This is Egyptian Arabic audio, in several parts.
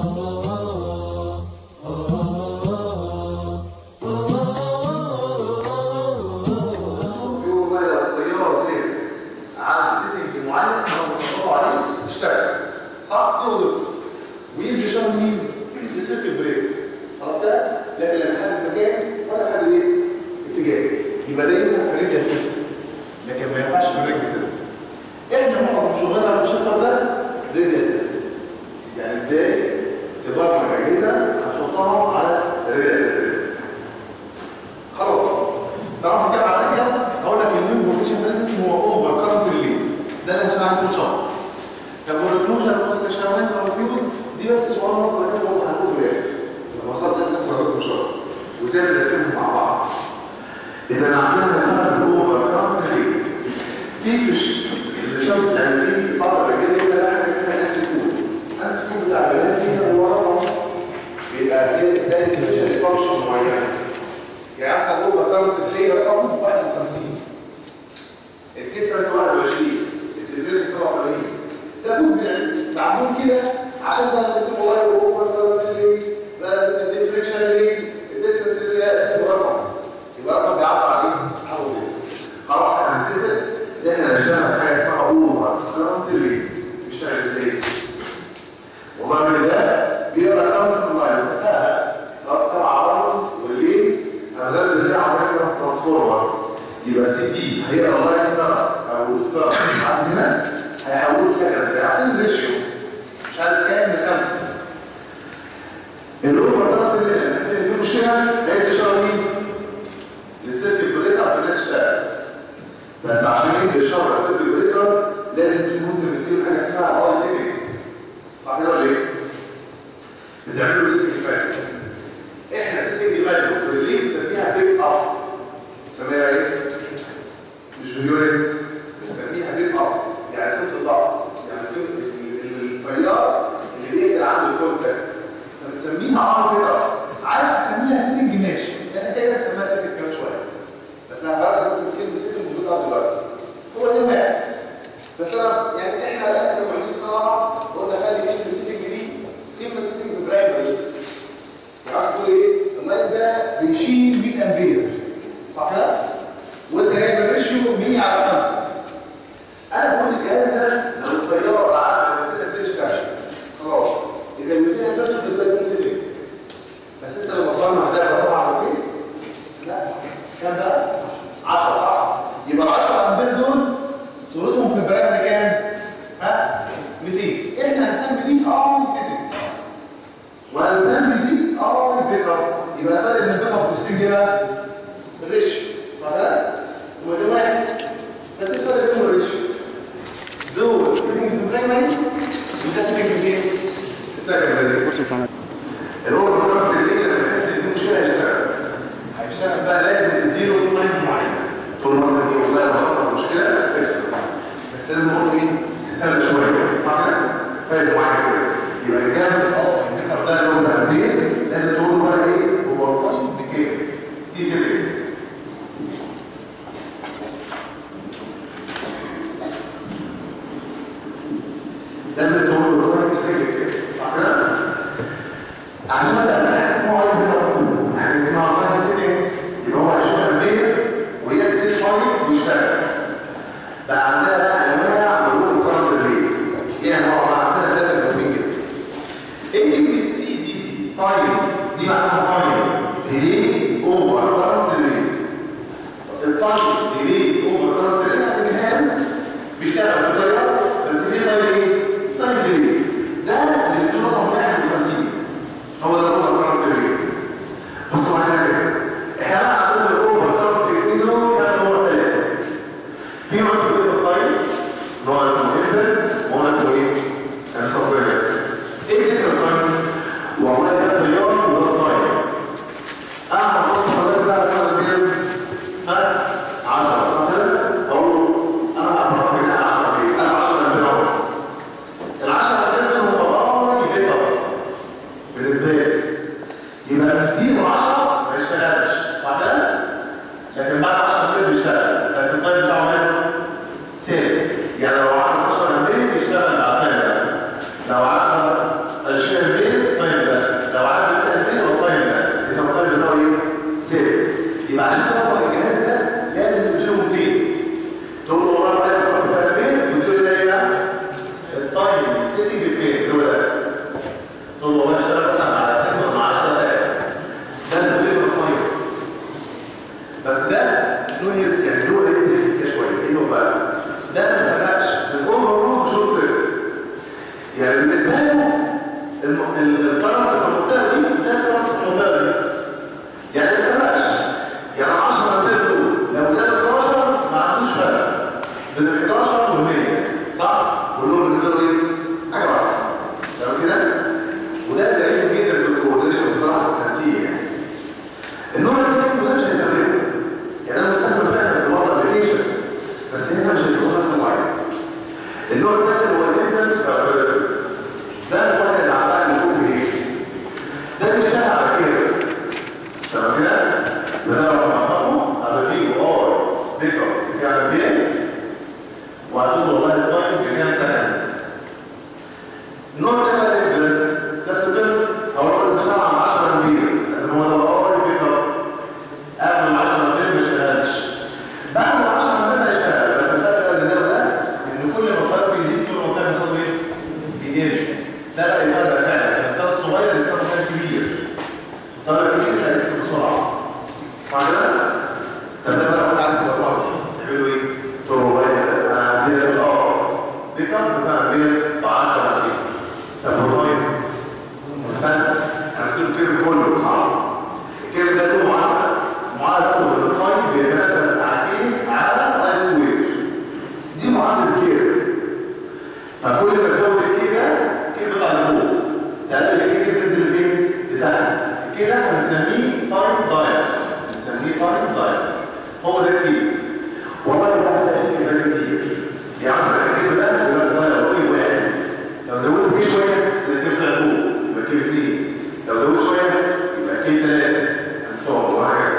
يقول والله لو الطياره سير عند سيتنج معين احنا متفقوا عليه اشتغل صح؟ دي وظيفته ويدي شغل مين؟ لسيرك البريك خلاص كده؟ لكن لا بحدد مكان ولا بحدد ايه؟ اتجاه يبقى ده ينفع في الريديال سيستم لكن ما ينفعش في الريديال سيستم احنا معظم شغلنا في الشطر ده ريديال سيستم يعني ازاي تبرمج اجهزه هتحطها على الريديال سيستم خلاص طالما بنتكلم على الريديال هقول لك المين بروفيشن سيستم هو اوفر كارنت ريلي ده اللي عشان عندكم شرط طب والريكلوجن بص شاونيزر والفيوز دي بس سؤال مصر كده هو هنقول في الاخر لما خد ده ناخد بس مش شرط وازاي بنركبهم مع بعض اذا عندنا مسافه الاوفر كارنت ريلي في فيش الشرط يعني في بعض الاجهزه كده حاجه اسمها انسي كود انسي كود بتاع البلاد كده هو رقم بيبقى في ده انكريشن فانكشن معينه يعني مثلا اوفر كارنت ريلي رقم 51 الديستانس 21 الديفرنس 87 ده كود معمول كده عشان ده تكتب والله اوفر كارنت ريلي ده الديفرنشال ريلي الديستانس ريلي رقم يبقى رقم بيعبر عليه عن وظيفه خلاص احنا هنتفق ان احنا نشتغل حاجه اسمها اوفر كارنت ريلي بيشتغل ازاي؟ والله من ده بيقرا كارنت اونلاين اتفقنا طبعا عرض والليل هنغذي ده على فكره ترانسفورمر يبقى سي تي هيقرا لاين كارنت او كارنت عندنا هيحوله سكند هيعطيني ريشيو مش عارف كام من خمسه الاوفر كارنت اللي الناس اللي فيه مشكله هي اشاره مين؟ للست البريكر بنشتغل بس عشان يدي اشاره للست البريكر لازم تكون بتديله حاجه اسمها اي سيتنج صح كده ولا ايه؟ بتعملوا سيتنج فاليو احنا سيتنج فاليو في الليل بنسميها بيك اب بنسميها ايه؟ مش باليونت بنسميها بيك اب يعني قيمه الضغط يعني قيمه التيار اللي بيقدر عنده الكونتاكت فبنسميها ار بيك اب عايز تسميها سيتنج ماشي احنا كده نسميها سيتنج كمان شويه بس انا هفرق بس كلمه سيتنج وبيك اب دلوقتي هو ده واحد بس انا يعني احنا لا كمعيدين بصراحه قلنا خلي كلمه سيتنج دي كلمه سيتنج برايمري يعني عايز تقول ايه؟ اللاين ده بيشيل 100 امبير صح كده؟ وانت جايب الريشيو 100 على 5 انا بقول الجهاز ده لو الطياره عدت لما تبدا تشتغل خلاص اذا ال 200 امبير دول لازم سيتنج بس انت لما تطلع ده بقى على 200 لا كام ده؟ 10 صح؟ يبقى ال 10 امبير دول صورتهم في البرايمري كام؟ ها؟ 200 احنا هنسمي دي اه سيتنج وهنسمي دي اه بيك اب يبقى الفرق بين البيك اب والسيتنج ايه بقى؟ الريش صح كده؟ هو ده واحد بس الفرق بينهم الريش دول سيتنج في البرايمري وده سيتنج فين؟ السكندري الاوفر كارنت اللي لما تحس ان في مشكله هيشتغل هيشتغل بقى لازم تديله تايم معين تقول مثلا ايه والله لو حصل مشكله افصل بس لازم برضه ايه استنى شويه صح كده؟ تايم معين كده يبقى الجامد اه البيك اب ده لو ده امبير لازم تقول له بقى ايه هو التايم بكام؟ دي سيتنج لازم تقول له التايم سيتنج صح كده؟ عشان ابدا حاجه اسمها اي بي يعني اسمها تايم سيتنج يبقى هو هيشوف امبير ويقسم تايم ويشتغل بقى عندنا بقى انواع من الكارنت ريلي ايه انواع عندنا ثلاثه مهمين جدا ايه كلمه تي دي دي تايم دي معناها تايم ديلي اوفر كارنت ريلي التايم ديلي اوفر كارنت ريلي يعني جهاز بيشتغل بالطريقه بس في تايم ايه؟ تايم ديلي ده اللي بتقول رقم 51 هو ده الاوفر كارنت ريلي بصوا معايا كده احنا بقى عندنا الاوفر كارنت ريلي دول كان هو ثلاثه في مسؤوليه الطيب اللي هو اسمه انفرس وهو اسمه ايه؟ انسوفيرس ايه فكره الطيب؟ والله ده الطيار وده الطيب انا حصلت حضرتك بقى وده بيعجبني جدا في الكوردينيشن بصراحه في التنسيق يعني النوع الثاني وده مش هيستخدمه يعني انا بستخدم فعلا في بعض الابلكيشنز بس هنا مش هيستخدمه معين النوع الثاني هو الانفرس كاركترستكس ده واحد زعلان اللي فوق في ايه؟ ده بيشتغل على كده تمام كده؟ ده لو هنطبقه هبديه ار بيك اب كام بيه وهتقول والله التايم بكام سكند النوع ده بقى الانفرس نفس القصه هو بس بيشتغل على 10 امبير لازم هو ده ار بيك اب قبل ال 10 امبير ما اشتغلش بعد ال 10 امبير هيشتغل بس الفرق بين ده وده ان كل ما التايم بيزيد كل ما التايم بيحصل ايه؟ بيقل ده بقى يفرق فعلا التايم الصغير يستخدم تايم كبير التايم الكبير اللي هيكسب بسرعه صح كده؟ طب ده بقى بتاع الفضاء تعملوا ايه؟ تقولوا والله انا عندي اه بيك اب بتاع امبير ب 10 امبير طب والله استنى انا كنت الكيرف كله صح؟ الكيرف ده له معادله معادله اول التايم بيتناسب مع كي على اي سكوير دي معادله الكيرف فكل ما تزود الكي ده كي بيطلع لفوق تقلل الكي كده تنزل لفين؟ لتحت كده هنسميه تايم داير هنسميه تايم داير هو ده الكي والله ده ده فيه كلمات كتير يعني مثلا الكي ده يقول لك والله لو كي واحد لو زودت فيه شويه يبقى الكي طلع فوق يبقى الكي اثنين لو زودت شويه يبقى الكي ثلاثه هنصور وهكذا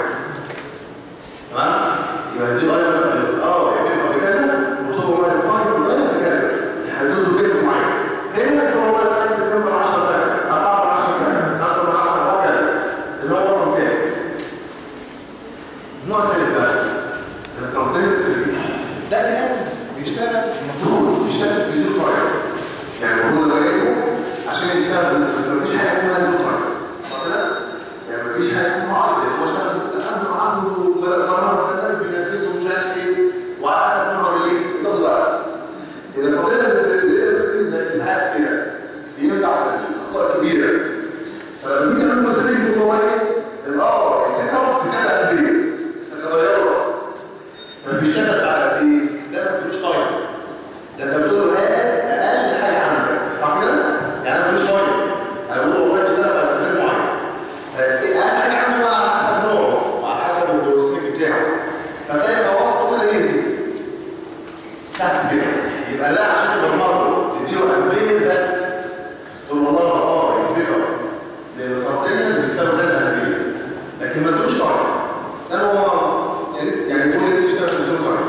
تمام؟ يبقى دي غير اه يبقى بكذا وطول ما التايم غير بكذا يحددوا له كده معين هنا هو التايم بيكمل 10 سنه 14 سنه 15 وهكذا اذا هو رقم ثابت النوع الثالث بقى السنتينس ده جهاز بيشتغل المفروض بيشتغل في زيرو تايم يعني المفروض ده جايبه عشان يشتغل بس مفيش حاجه اسمها زيرو تايم صح كده؟ يعني مفيش حاجه اسمها عرض هو اشتغل عنده عنده قرار كده بينفذه مش عارف ايه وعلى حسب نوع اللي ياخد وقت اذا صدينا زي زي الاسعاف كده بينفع في الاخطاء الكبيره فلما تيجي تعمل مسيرين جوه ايه؟ اه الكتاب بكذا قد ايه؟ تغيره فبيشتغل بعد قد ايه؟ ده ما بتقولوش تايم ده انت بتقول له هات اقل حاجه عندك صح كده؟ يعني انا مش تايم انا بقول له والله اشتغل على تمرين معين اقل حاجه عنده بقى على حسب نوعه وعلى حسب الستيك بتاعه فتلاقي خواص كده ينزل تحت كده يبقى ده عشان تبرمجه تديله امبير بس تقول والله اه يكبر زي السنتينز بيساوي كذا امبير لكن ما تدوش طاقه لان هو يعني يعني تقول انت تشتغل في زون طاقه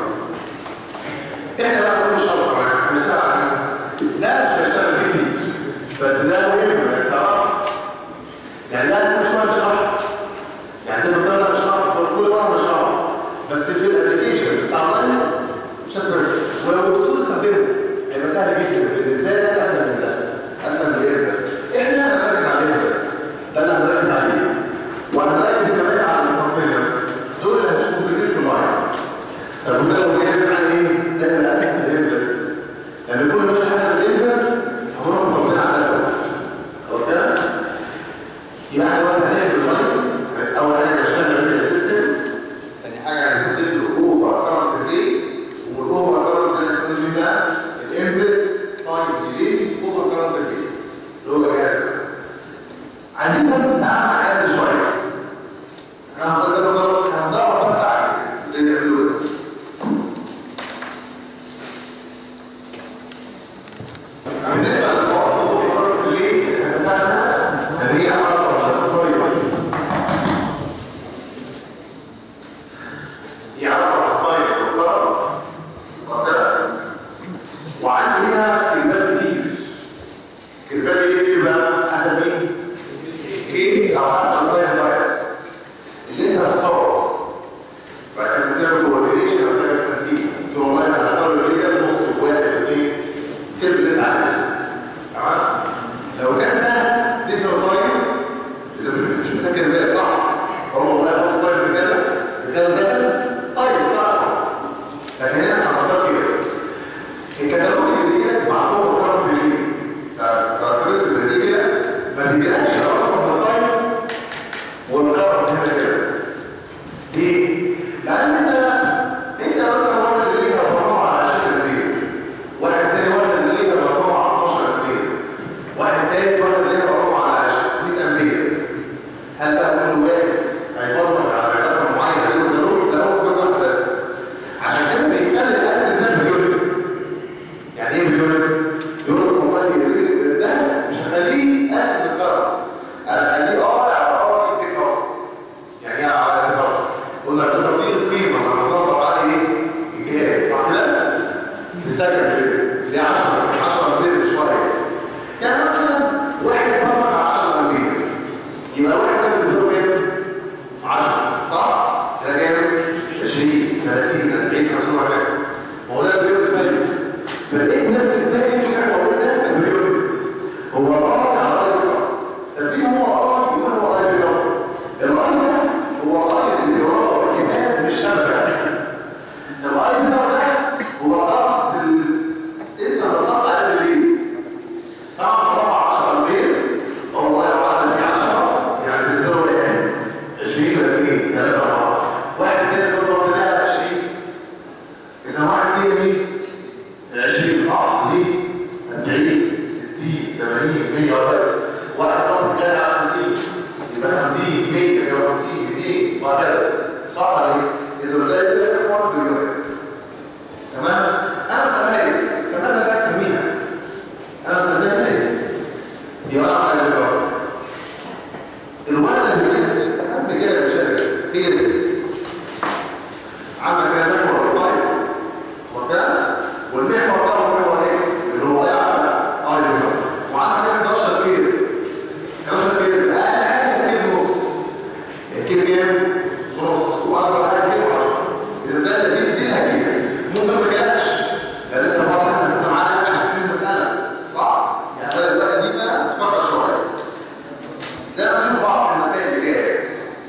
احنا بقى مش شرط هنشتغل على ده مش هيشتغل كتير بس ده مهم انك تعرف يعني ده كل شويه نشرح يعني تقدر تقدر نشرح كل مره نشرح بس في الابلكيشن بتاع اللاين مش هسمع ولو الدكتور استخدمه هيبقى سهل جدا بالنسبه لك اسهل من ده اسهل من غير بس احنا هنركز عليه بس ده اللي هنركز عليه وهنركز كمان على السنتينس دول اللي هنشوفهم كتير في اللاين طب وده لو جاي عن ايه؟ ده اللي اسهل من الانفرس لان كل ما حاجه بالانفرس هنروح مطمئن على الاول خلاص كده؟ يبقى احنا دلوقتي هنعمل اللاين اول حاجه هنشتغل في السيستم ثاني حاجه هنستخدم له اوفر كارنت ريت والاوفر كارنت اللي هنستخدم ده الانفرس تايم ديلي اوفر كارنت ريت اللي هو جهاز ده عايزين بس نتعامل مع الجهاز ده شويه انا بس ده بضرب احنا هنضرب بس عليه ازاي نعمله ده بالنسبه للفحص ليه؟ احنا اتفقنا ان هي علاقه طيبه هي علاقه طيبه بالقرار مثلا وعندي هنا كلمات كتير كلمات ايه كتير بقى حسب مين؟ كي واحد ظبط الجهاز على 50 يبقى 50 100 150 200 وهكذا صح ولا ايه؟ اذا بدات تبقى 1 بليون تمام؟ انا بسميها اكس سميها بقى اسميها انا بسميها اكس يبقى انا على الجواب الولد اللي بيجي الامتحان بيجي المشاكل هي دي عندك هنا محور طيب خلاص كده والمحور ده هو اكس اللي هو على اي بيكم وعندك هنا 11 كيلو 11 كيلو اقل حاجه كيلو ونص الكيلو كام؟ ونص واكبر حاجه كيلو 10 اذا ده دي دي الهجيه ممكن ما جاتش لان انت مره واحده نزلت معانا 20 مساله صح؟ يعني بدل الورقه دي بقى تفكر شويه زي ما نشوف بعض في المسائل اللي جايه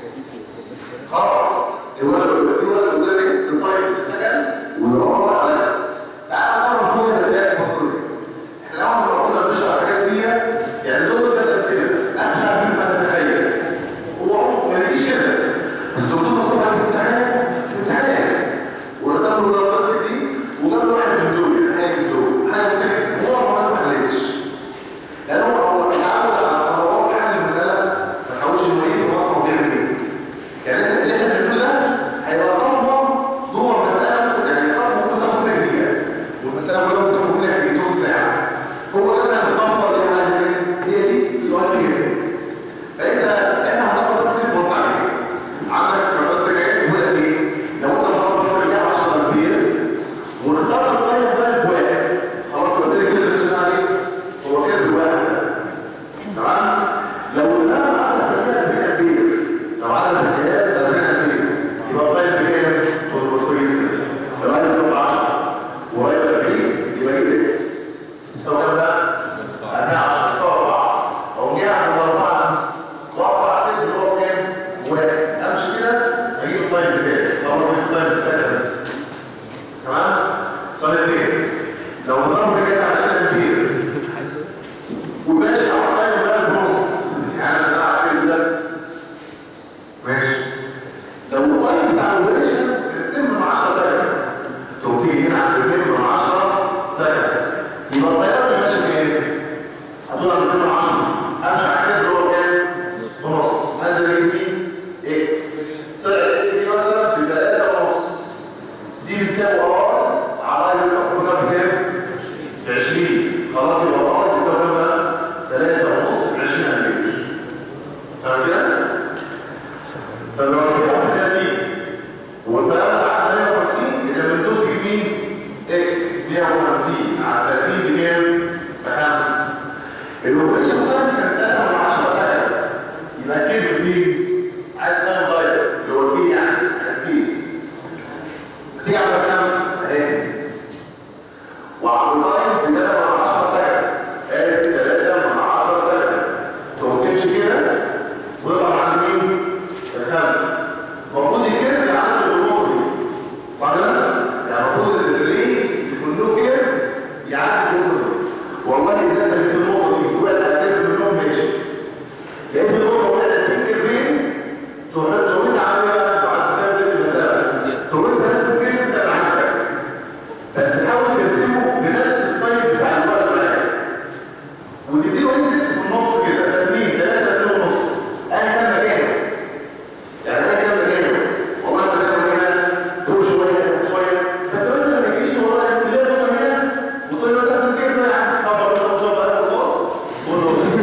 خلاص الولد دي ولد قدامي الطيب في سكن ودور على تعالى نعرف مش مهم الحاجات المصريه احنا اول ما كنا بنشرح الحاجات دي يعني دول ثلاث امثله اشهر مما تتخيل هو ما يجيش كده بس الدكتور المفروض على الامتحان امتحان ورسم له الدراسه دي وجاب له واحد من دول يعني حاجه من دول حاجه مختلفه معظم الناس ما حلتش لان هو هو بيتعود على خطوات حل المساله ما تحاولش انه يجي مصر وبيعمل ايه يعني انت اللي احنا بنعمله ده هيبقى خطوه جوه المساله يعني خطوه ممكن تاخد منك دقيقه والمساله كلها ممكن تاخد منك نص ساعه هو كده الخطوه اللي احنا عايزين هي دي سؤال كده فانت احنا هناخد بس دي نبص عليها عندك بس جاي بيقول لك ايه لو انت مصمم في الجامعه 10 كبير واخترت الطيب ده بواحد خلاص قلت لك كده مش عليه هو كده بواحد تمام لو الامام عدد الرجال بيبقى كبير لو عدد الجهاز الرجال كبير يبقى الطيب بكام؟ طول بسيط لو عدد بيبقى 10 وقريب 40 يبقى يجيب اكس يساوي كام ده؟ 14 يساوي 4 او جه عند 4 واربع تبقى اللي هو كام؟ واحد امشي كده اجيب الطيب بتاعي خلاص اجيب الطيب السكن تمام؟ سؤال اثنين لو نظام الجهاز عشان كبير وماشي على الطيب ده بنص يعني عشان اعرف ايه ده ماشي لو الطيب بتاع الاوبريشن 2 من 10 سكند تقوم تيجي هنا عند 2 من 10 سكند يبقى الطيار اللي ماشي بايه؟ هتقول عند 2 من 10 امشي على كده اللي هو كام؟ بنص انزل يمين اكس طلع اكس دي مثلا ب 3 ونص دي بتساوي ار على الكابولا بكام؟ ب 20 خلاص يبقى ار بيساوي كام بقى؟ 3 ونص في 20 امبير تمام كده؟ طب لو رجعت 30 هو البيان بعد 150 اذا من دول تجيب مين؟ اكس 150 على 30 بكام؟ ب 5 الاوبريشن ده كان 3 من 10 سنه يبقى كده فين؟ عايز تايم ضايع اللي هو الكي يعني عايز كي تيجي على 5 اهي وعلى الضايع ب 3 من 10 سنه ادي 3 من 10 سنه تقوم تمشي كده ويطلع عند مين؟ الخمسه المفروض الكيرف اللي عنده الجمهور دي صح كده؟ يعني المفروض ان الريلي يكون له كيرف يعدي الجمهور دي والله اذا انت لقيت النقطه دي وقعت على كيرف منهم ماشي لقيت النقطه وقعت على كيرفين تقول تقول انت عامل ايه بقى؟ عايز تعمل ايه المساله؟ تقول انت لازم الكيرف ده اللي عندك بس حاول ترسمه بنفس الستايل بتاع الورق معاك وتديله اندكس في النص كده 2 3 2 ونص انا كان مكانه يعني انا كان مكانه والله مكانه هنا فوق شويه شويه بس مثلا ما يجيش والله تلاقي نقطه هنا وتقول له مثلا كده يعني طب انت مش هتبقى رصاص قول له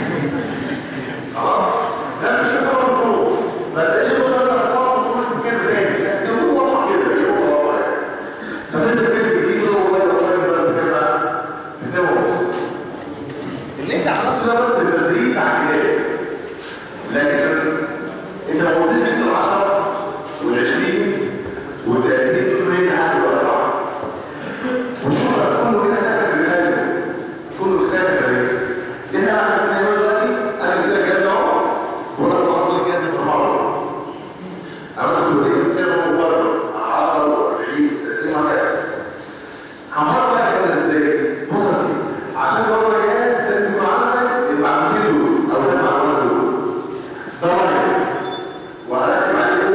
خلاص نفس القصه برضه ما تلاقيش النقطه اللي هتطلع وتقول مثلا كده تاني لا دي نقطه واضحه كده دي نقطه واضحه فلازم كده تجيب له والله والله ده كده بتنام ونص اللي انت عملته ده بس التدريب على الجهاز لكن انت لو قلت جبت ال 10 وال 20 وال 30 دول منين عندي ولا صح؟ والشغل كله هنا ساكت في القلب كله ساكت عليه اللي احنا عايزين نعمله دلوقتي انا جبت لك الجهاز اهو ولا طلعت لك الجهاز بالمره انا بس كنت بديك مثال هو بره 10 و40 30 وهكذا هنعرف بقى كده ازاي بص يا سيدي عشان تدور جهاز لازم يكون عندك المعلومتين دول او المعلومات دول ده رايك وهركب عليه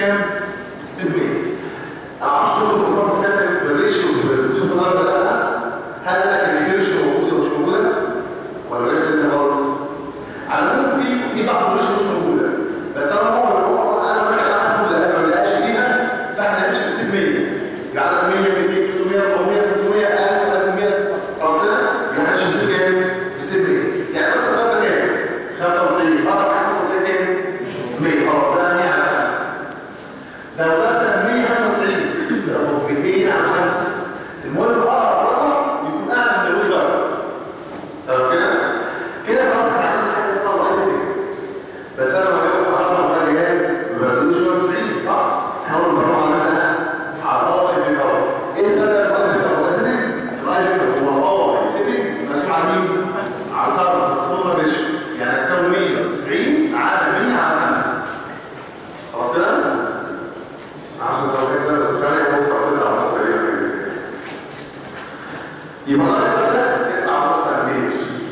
كام؟ ستيب 100 انا معرفش كل النظام بتاعك في الريشيو شوف النهارده لا هل انا كان في ريشيو موجوده ومش موجوده؟ ولا ريشيو انت خلاص؟ على العموم في في بعض الريشيو مش موجوده بس انا هو هو انا ما كان عارف كل ما لقاش فيها فاحنا نمشي بستيب 100 يعني 100 200 300 400 500 1000 1100 خلاص كده؟ يعني ماشي بستيب كام؟ بستيب 100 يعني مثلا النهارده كام؟ 95 اقدر 95 كام؟ 100 خلاص ده 100 على 5 لو مثلا 195 لو 200 على 5 المهم اقرب رقم يكون اعلى من الويت جارد تمام كده؟ كده خلاص احنا عملنا حاجه اسمها الله سيتنج بس انا لما باجي احضر على جهاز ما بدوش 90 صح؟ احنا اول مره عملنا على الاي بي كار ايه الفرق بين الاي بي كار والسيتنج؟ الاي بي كار هو الاي سيتنج مسؤول عن مين؟ على الكارت ترانسفورمر ريشيو يعني هتساوي 190 على 100 على 5 خلاص كده؟ عشان لو كده بس كان يبص على 9 ونص تقريبا يبقى انا كده 9 ونص امبير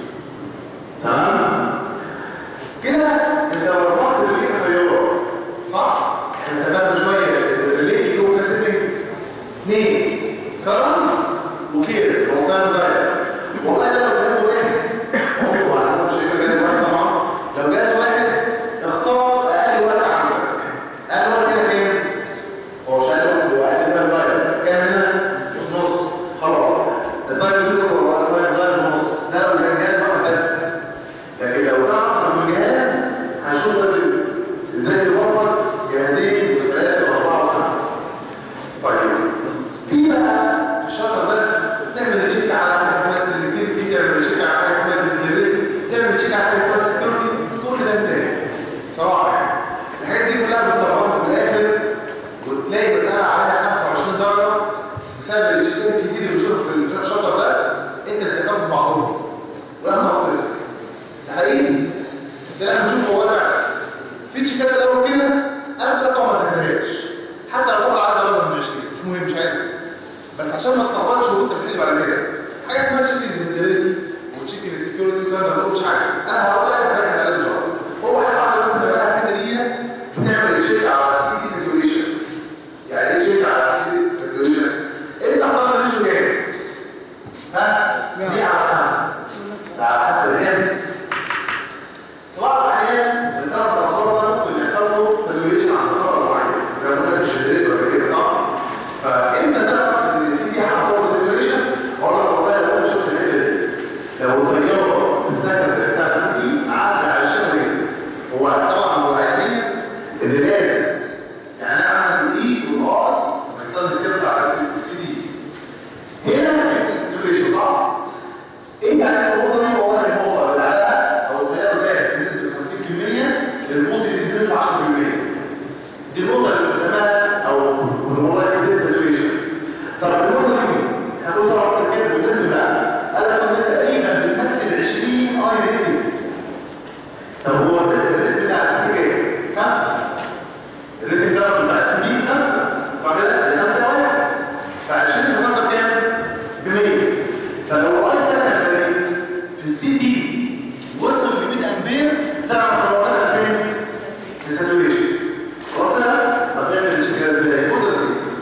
تمام كده انت ورمت الريلي تيار صح احنا اتفقنا شويه ان الريلي له كام سيتنج اثنين كرنت وكير وطن داير والله ده لو جهاز واحد انظروا على مش هيبقى جهاز واحد طبعا لو جهاز واحد اختار اقل وقت عندك اقل وقت كده كام هو مش اقل وقت هو اقل كام داير كام هنا نص خلاص الداير زيرو ولا الداير داير نص ده لو كان جهاز واحد بس لكن لو ده اكتر من جهاز هنشوف ازاي تبرر جهازين وثلاثه واربعه وخمسه طيب في بقى في الشطر ده تعمل تشيك على حاجه اسمها سلكتيفيتي تعمل تشيك على حاجه اسمها ديليفريتي تعمل تشيك على حاجه اسمها سكيورتي كل ده مثال صراحه يعني الحاجات دي كلها بتلخبطك في الاخر وتلاقي مساله عليها 25 درجه بسبب الاشتكاك الكتير اللي بنشوفه في الشطر ده انت اللي تاخد بعضهم ولا صفر ده حقيقي ده احنا بنشوف هو ده في تشيكات الاول كده انا كده طبعا ما تذاكرهاش حتى لو طلع على درجه من 20 مش مهم مش عايزها بس عشان ما تتلخبطش وانت بتحل بعد كده حاجه اسمها تشيك الديبندبيلتي وتشيك السكيورتي والكلام ده كله مش عارف انا هقول لك ركز على بالظبط هو حاجه واحده بس انت بقى الحته دي بتعمل تشيك على السي دي ساتوريشن يعني ايه تشيك على السي دي ساتوريشن انت حضرتك مش كام ها دي على خمسه ده على حسب الهند في بعض الاحيان الكهرباء التصور ممكن يحصل له ساتوريشن عند خطر معين زي ما قلنا في الشديد ولا كده صح؟ فامتى تعرف ان السي دي حصل له ساتوريشن؟ اقول لك والله لو انا شفت الحته دي لو الطياره في السكن بتاع السي دي عدى على الشهر يزيد هو طبعا هو علميا ان لازم يعني انا اعمل الاي والار منتظر ترجع على السي دي هنا الساتوريشن صح؟ ايه يعني النقطه دي والله النقطه اللي عليها او التيار زاد بنسبه 50% الفولت يزيد بنسبه 10% دي النقطه اللي بنسميها او بنقول لك كده ساتوريشن طب النقطه دي هنوصل على الكتاب والنسبه بقى قال لك ان تقريبا بتمثل 20 اي ريتنج طب هو الريت بتاع السي كام؟ خمسه الريتنج ده بتاع السي دي خمسه صح كده؟ دي خمسه واحد ف20 في 5 بكام؟ ب 100 فلو اي سنه في السي تي وصل ل 100 امبير تعرف هو دخل فين؟ في ساتوريشن خلاص كده؟ طب نعمل الشكل ازاي؟ بص يا سيدي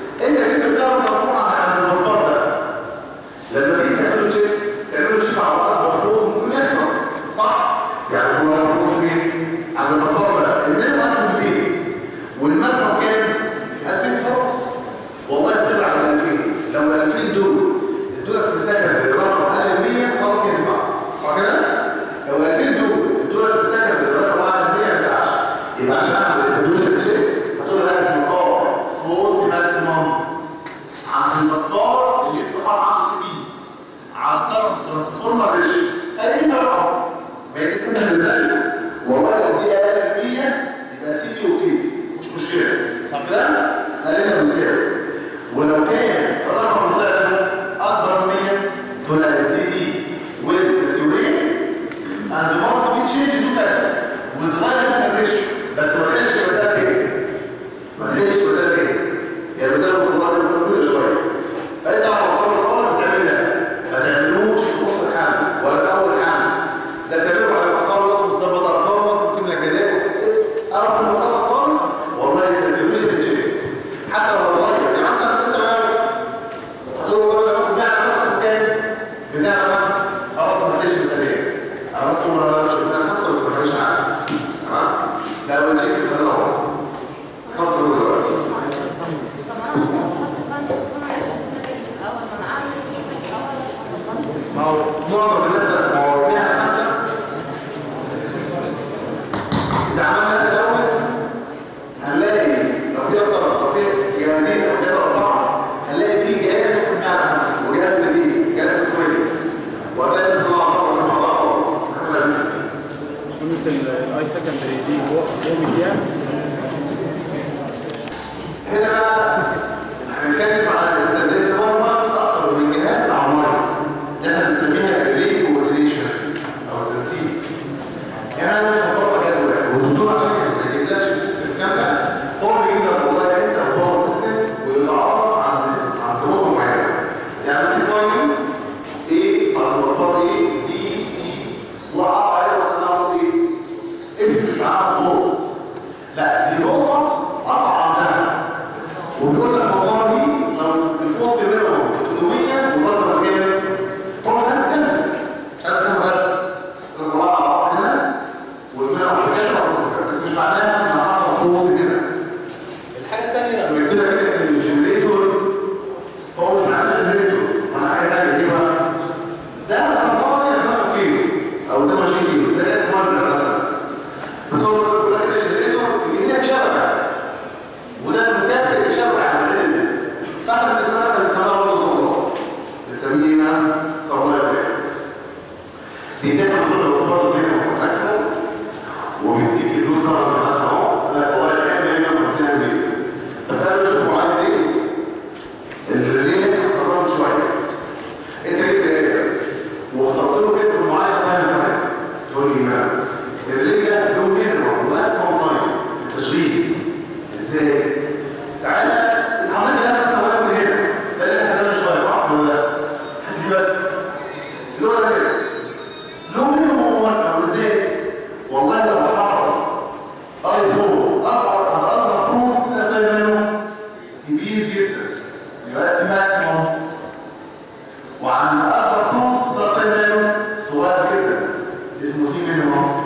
ازاي؟ تعالى اتعمل لي انا مثلا واحد هنا ده اللي احنا خدناه شويه صح ولا لا؟ هات لي بس اللي هو ده كده له مينيموم مثلا ازاي؟ والله لو حصل ايفون اصغر عن اصغر فروض تلاقي منه كبير جدا يبقى دي ماكسيموم وعن اكبر فروض تلاقي منه صغير جدا اسمه تي مينيموم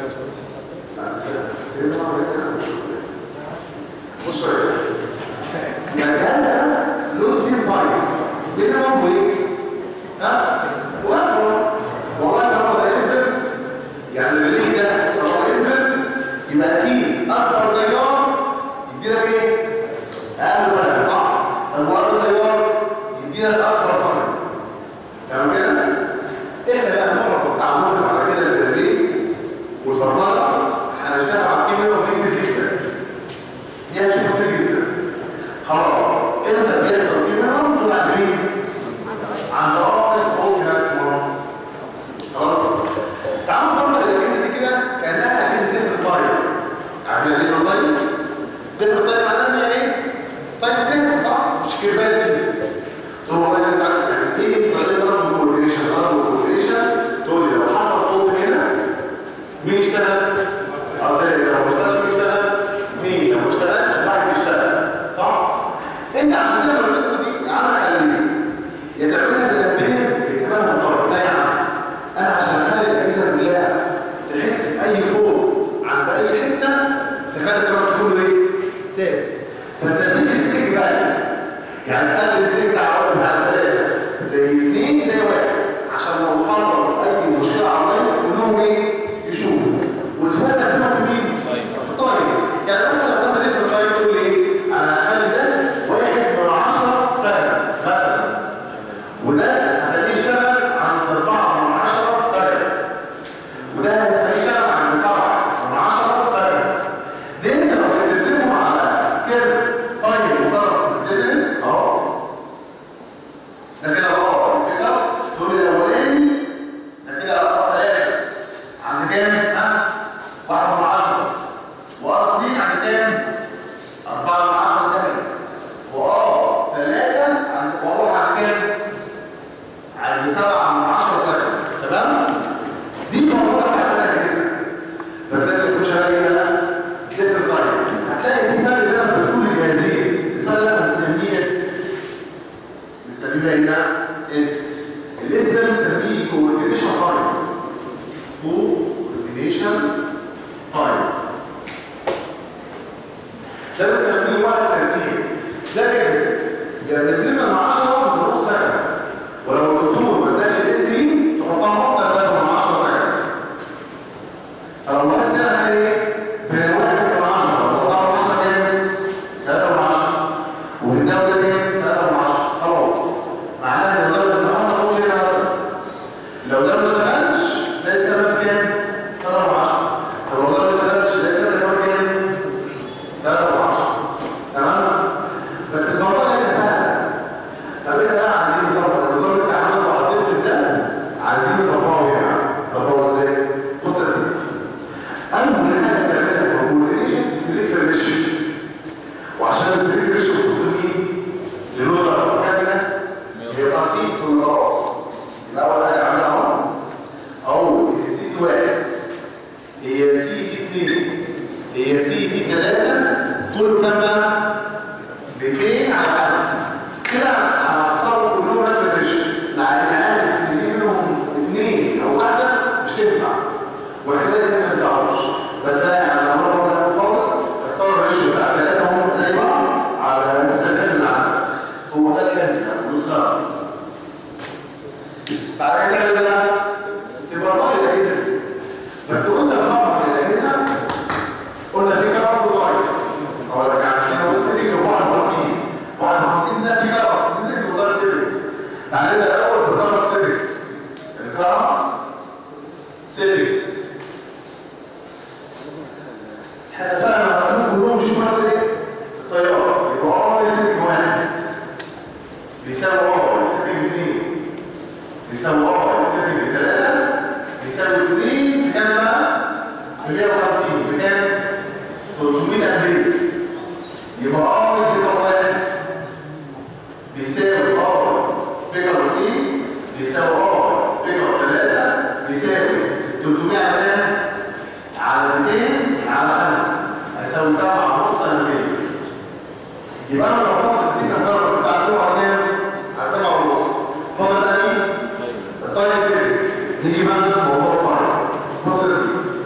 بص يعني هذا له دي طيب مينيموم وايه؟ ها؟ واصغر والله طالما ده انفرس يعني اللي ده طالما انفرس يبقى اكيد اكبر تيار يديلك ايه؟ اقل تيار صح؟ طب واقل تيار يديلك اكبر تيار تمام كده؟ احنا بقى معظم تعاملنا على كده في الريليز والبرمجه هنشتغل على الكيمياء كتير جدا دي هنشوفها كتير جدا خلاص امتى بيحصل كيمياء طلع مين؟ عند اقل فوق ماكسيموم خلاص تعالوا نطبق الاجهزه دي كده كانها اجهزه ديفرنت تايم عارفين يعني ديفرنت تايم ديفرنت تايم معناها ان هي ايه تايم سيمبل صح مش كيرفات دي تقول والله انت عارف يعني ايه طريقه ضرب الكوردينيشن ضرب الكوردينيشن تقول لي لو حصل فوق هنا مين يشتغل اه تاني لو ما اشتغلش مين يشتغل مين لو ما اشتغلش واحد يشتغل صح انت عشان تعمل القصه دي عندك حلين يا تعملها بالامبير بتبقى مضطر لا يا عم انا عشان اخلي الاجهزه كلها تحس باي فوت عند اي حته تخلي الكرة كله ايه؟ ثابت فتثبت لي سلك بقى يعني تخلي السلك بتاع واحد على ثلاثه زي اثنين زي واحد عشان لو حصل اي مشكله عمليه كلهم ايه؟ يشوفوا وتفرق بينهم مين؟ طيب يعني مثلا لو انت نفهم شويه تقول لي ايه؟ انا هخلي ده واحد من 10 سنه مثلا وده هخليه يشتغل عند 4 من 10 سنه وده هخليه يشتغل عند 7 من 10 سنه دي انت لو بترسمهم على كيرف طيب وضرب ديفرنت اهو ده كده اه البيك اب تقول لي الاولاني ده كده ارقام ثلاثه عند كام؟ ها؟ 1 من 10 وارقام اثنين عند كام؟ 4 من 10 سنه واه ثلاثه عند واروح عند كام؟ عند 7 من 10 سنه تمام؟ دي موضوع بتاعت الاجهزه بس انت تكون شغال هنا ديفرنت تايم هتلاقي في فرق بين بتقول الجهازين الفرق ده بنسميه اس بنسميه هنا اس الاس ده بنسميه كوردينيشن تايم كوردينيشن تايم ده بنسميه وقت تنسيق لكن يعني من 2 من 10 بنص سنه ولو الدكتور ما اداش الاس دي تحطها اكتر 3 من 10 سنه فلو لاحظت هنا هل ايه؟ بين 1 من 10 و 4 من 10 كام؟ 3 من 10 وبين ده وده كام؟ 3 من 10 خلاص معناها ان لو اللي حصل هو هنا مثلا لو ده ما اشتغلش ده السبب كام؟ 3 من 10 طب لو ده ما اشتغلش ده السبب كمان كام؟ 3 من 10 تمام؟ بس الموضوع هنا سهل طب احنا بقى عايزين نطبق نظام التعامل مع الطفل ده عايزين نطبقه هنا نطبقه ازاي؟ بص يا سيدي اول حاجه بتعملها هو كوردينيشن سليك ريشيو وعشان السليك ريشيو بص لمين؟ للودر كامله يبقى سيت وخلاص يبقى اول حاجه اعملها اهو اهو سي واحد هي سي اثنين هي سي ثلاثه كله كام بقى؟ 200 على 5 كده هنختار كلهم نفس الريشيو مع ان عارف ان في منهم اثنين او واحده مش تنفع واحده دي ما بتعرفش بس انا يعني لما اروح اقول خالص اختار الريشيو بتاع ثلاثه هم زي بعض على المسافات اللي عندك هو ده الحمل والكارت بعد كده تعمل بقى تبقى طالع الاجهزه دي بس وانت بتطلع الاجهزه قلنا في كارت وطاير اقول لك يعني احنا بس دي 54 يبقى ار بيجر واحد بيساوي ار بيجر 2 بيساوي ار بيجر 3 بيساوي 300 على كام؟ على 200 على 5 هيساوي 7 ونص على 200 يبقى انا ظبطت البيجر بيجر بتاع الجوع على كام؟ على 7 ونص فاضل بقى مين؟ الطايم سيري نيجي بقى لموضوع الطايم بص يا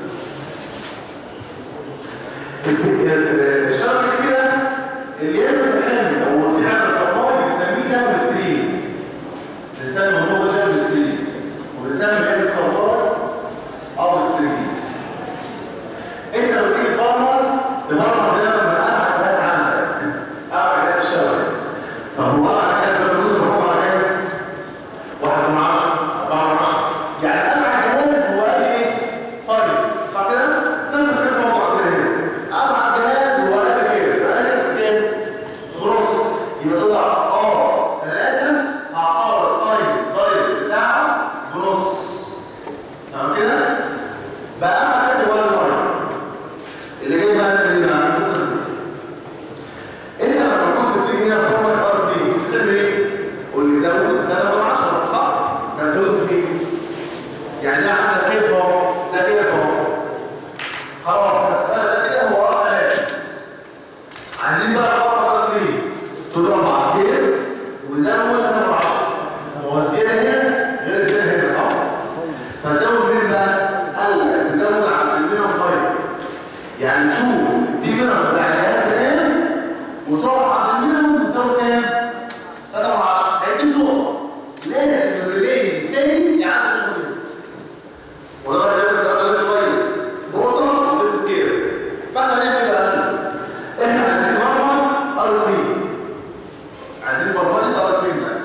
سيدي الشرط كده اللي يعمل الحمل او اللي يعمل الصمام بنسميه دبل ستريم بنسمي الموضوع ده دبل ستريم وبنسمي اللي يعمل صمام اب ستريم انت لما تيجي تبرمج تبرمج ده من ابعد جهاز عندك ابعد جهاز الشبكه طب هو ابعد جهاز ده موجود هو على كام؟ واحد من عشرة أربعة من عشرة يعني أبعد جهاز هو قال إيه؟ طيب صح كده؟ نفس القصة موضوع كده هنا أبعد جهاز هو قال كده قال كده كام؟ بنص يبقى تطلع أه ثلاثة هعتبر الطيب الطيب بتاعه بنص تمام كده؟ بقى أبعد جهاز هو قال طيب اللي جاي بقى نعمل إيه بقى؟ بص يا سيدي انت لما كنت بتيجي هنا بتعمل ار دي كنت بتعمل ايه؟ قول لي زود ده انا 10 صح؟ كان زود فين؟ يعني ده عندك كده اهو ده كده اهو خلاص انا ده كده هو ار 3 عايزين بقى الار ار دي تضرب مع كده وزود ده 10 هو الزياده هنا غير الزياده هنا صح؟ فزود مين بقى؟ قال لك تزود على المينيمم طيب يعني تشوف دي مينيمم بتاع الجهاز كام وتقف عند المينيمم تساوي كام؟ 3 من 10 هيديك نقطة لازم الريلي التاني يعدي النقطة دي وده بقى نعمل ده شوية نقطة وتسيب كده فاحنا هنعمل ايه بقى؟ احنا عايزين نبرمج ار 2 عايزين برمجة ار 2 ده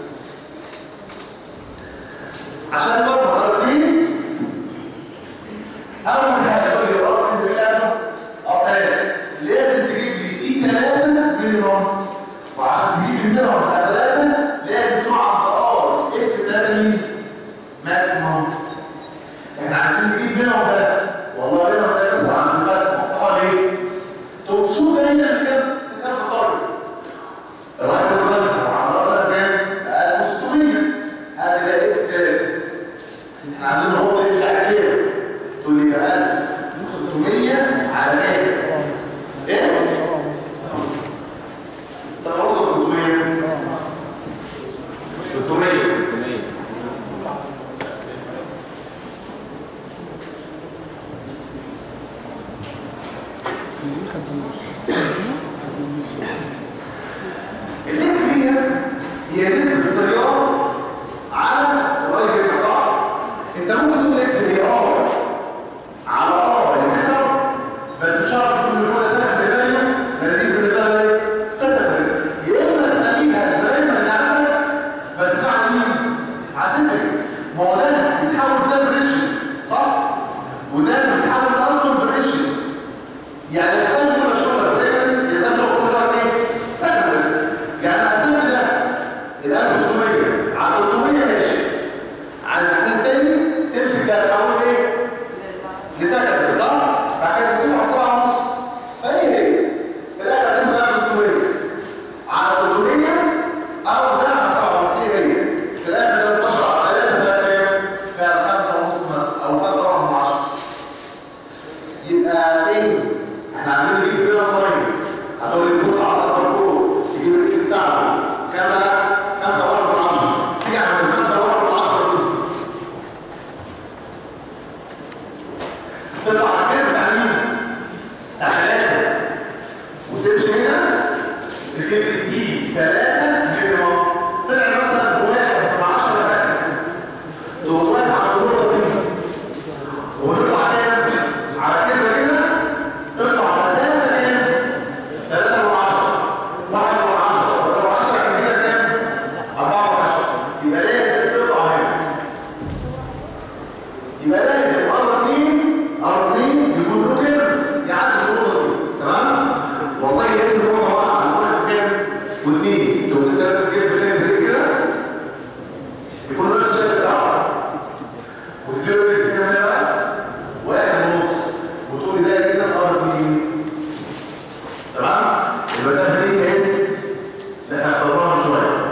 عشان نبرمج ار 2 اول حاجه تقول لي ار 2 ده كام؟ ار 3 لازم تجيب لي تي 3 مينيمم وعشان تجيب لي مينيمم بتاع 3 لازم تروح عند ار اف 3 مين؟ ماكسيمم احنا عايزين نجيب مينيمم ده والله مينيمم ده بس عند الماكسيمم صح ليه؟ طب تشوف ده هنا كام كام في الطريق الراجل الماكسيمم على الرقم كام؟ 1600 هتبقى اكس 3 احنا عايزين نحط اكس على كده تقول لي بقى 1600 على كام؟ ايه؟ استنى اوصل 300 300 الاكس دي هي نسبة التيار على الراي بيبقى صح؟ انت ممكن تقول اكس دي ار على ار المتر بس مش شرط تكون اللي فوق ده سنه بالباليه مناديل بالنسبه لها ايه؟ سنه بالباليه يا اما تخليها البرايمر اللي عندك بس ساعه مين؟ على سنتك ما هو ده بيتحول ده بريشن صح؟ وده بيتحول اصلا بالريشن يعني تخيل كل شغل برايمر يبقى انت كل ده ايه؟ سنه يعني قسمت ده ال 1600 على 300 ماشي عايز تحل تاني تمسك ده تحول ايه؟ لسكن صح؟ بعد كده تقسمه على 7 ونص فهي هي في الاخر هتنزل على 600 على 300 او ده على 7 ونص هي هي في الاخر بس 10 على 3 فيها كام؟ فيها 5 ونص مثلا او 5 ورقم من 10 يبقى تاني احنا عايزين نجيب بينا طيب هتقول لي بص على الرقم فوق تجيب الاكس بتاعته كام بقى؟ 5 ورقم من 10 تيجي عند 5 ورقم من 10 دي تطلع كده بتاع مين؟ بتاع ثلاثة وتمشي هنا تجيب لي تي ثلاثة مينيمم طلع مثلا بواحد من 10 سكند تقوم واقف على النقطة دي ونطلع كام؟ على كده كده تطلع مسافة كام؟ 3 من 10 1 من 10 لو 10 كان كده كام؟ 4 من 10 يبقى لازم تطلع هنا يبقى لازم ار 2 ار 2 يكون له كده يعدي النقطه دي تمام والله لازم هو واحد على واحد كام واثنين لو بتترسم كده المسافه دي اس لا هنطورها شويه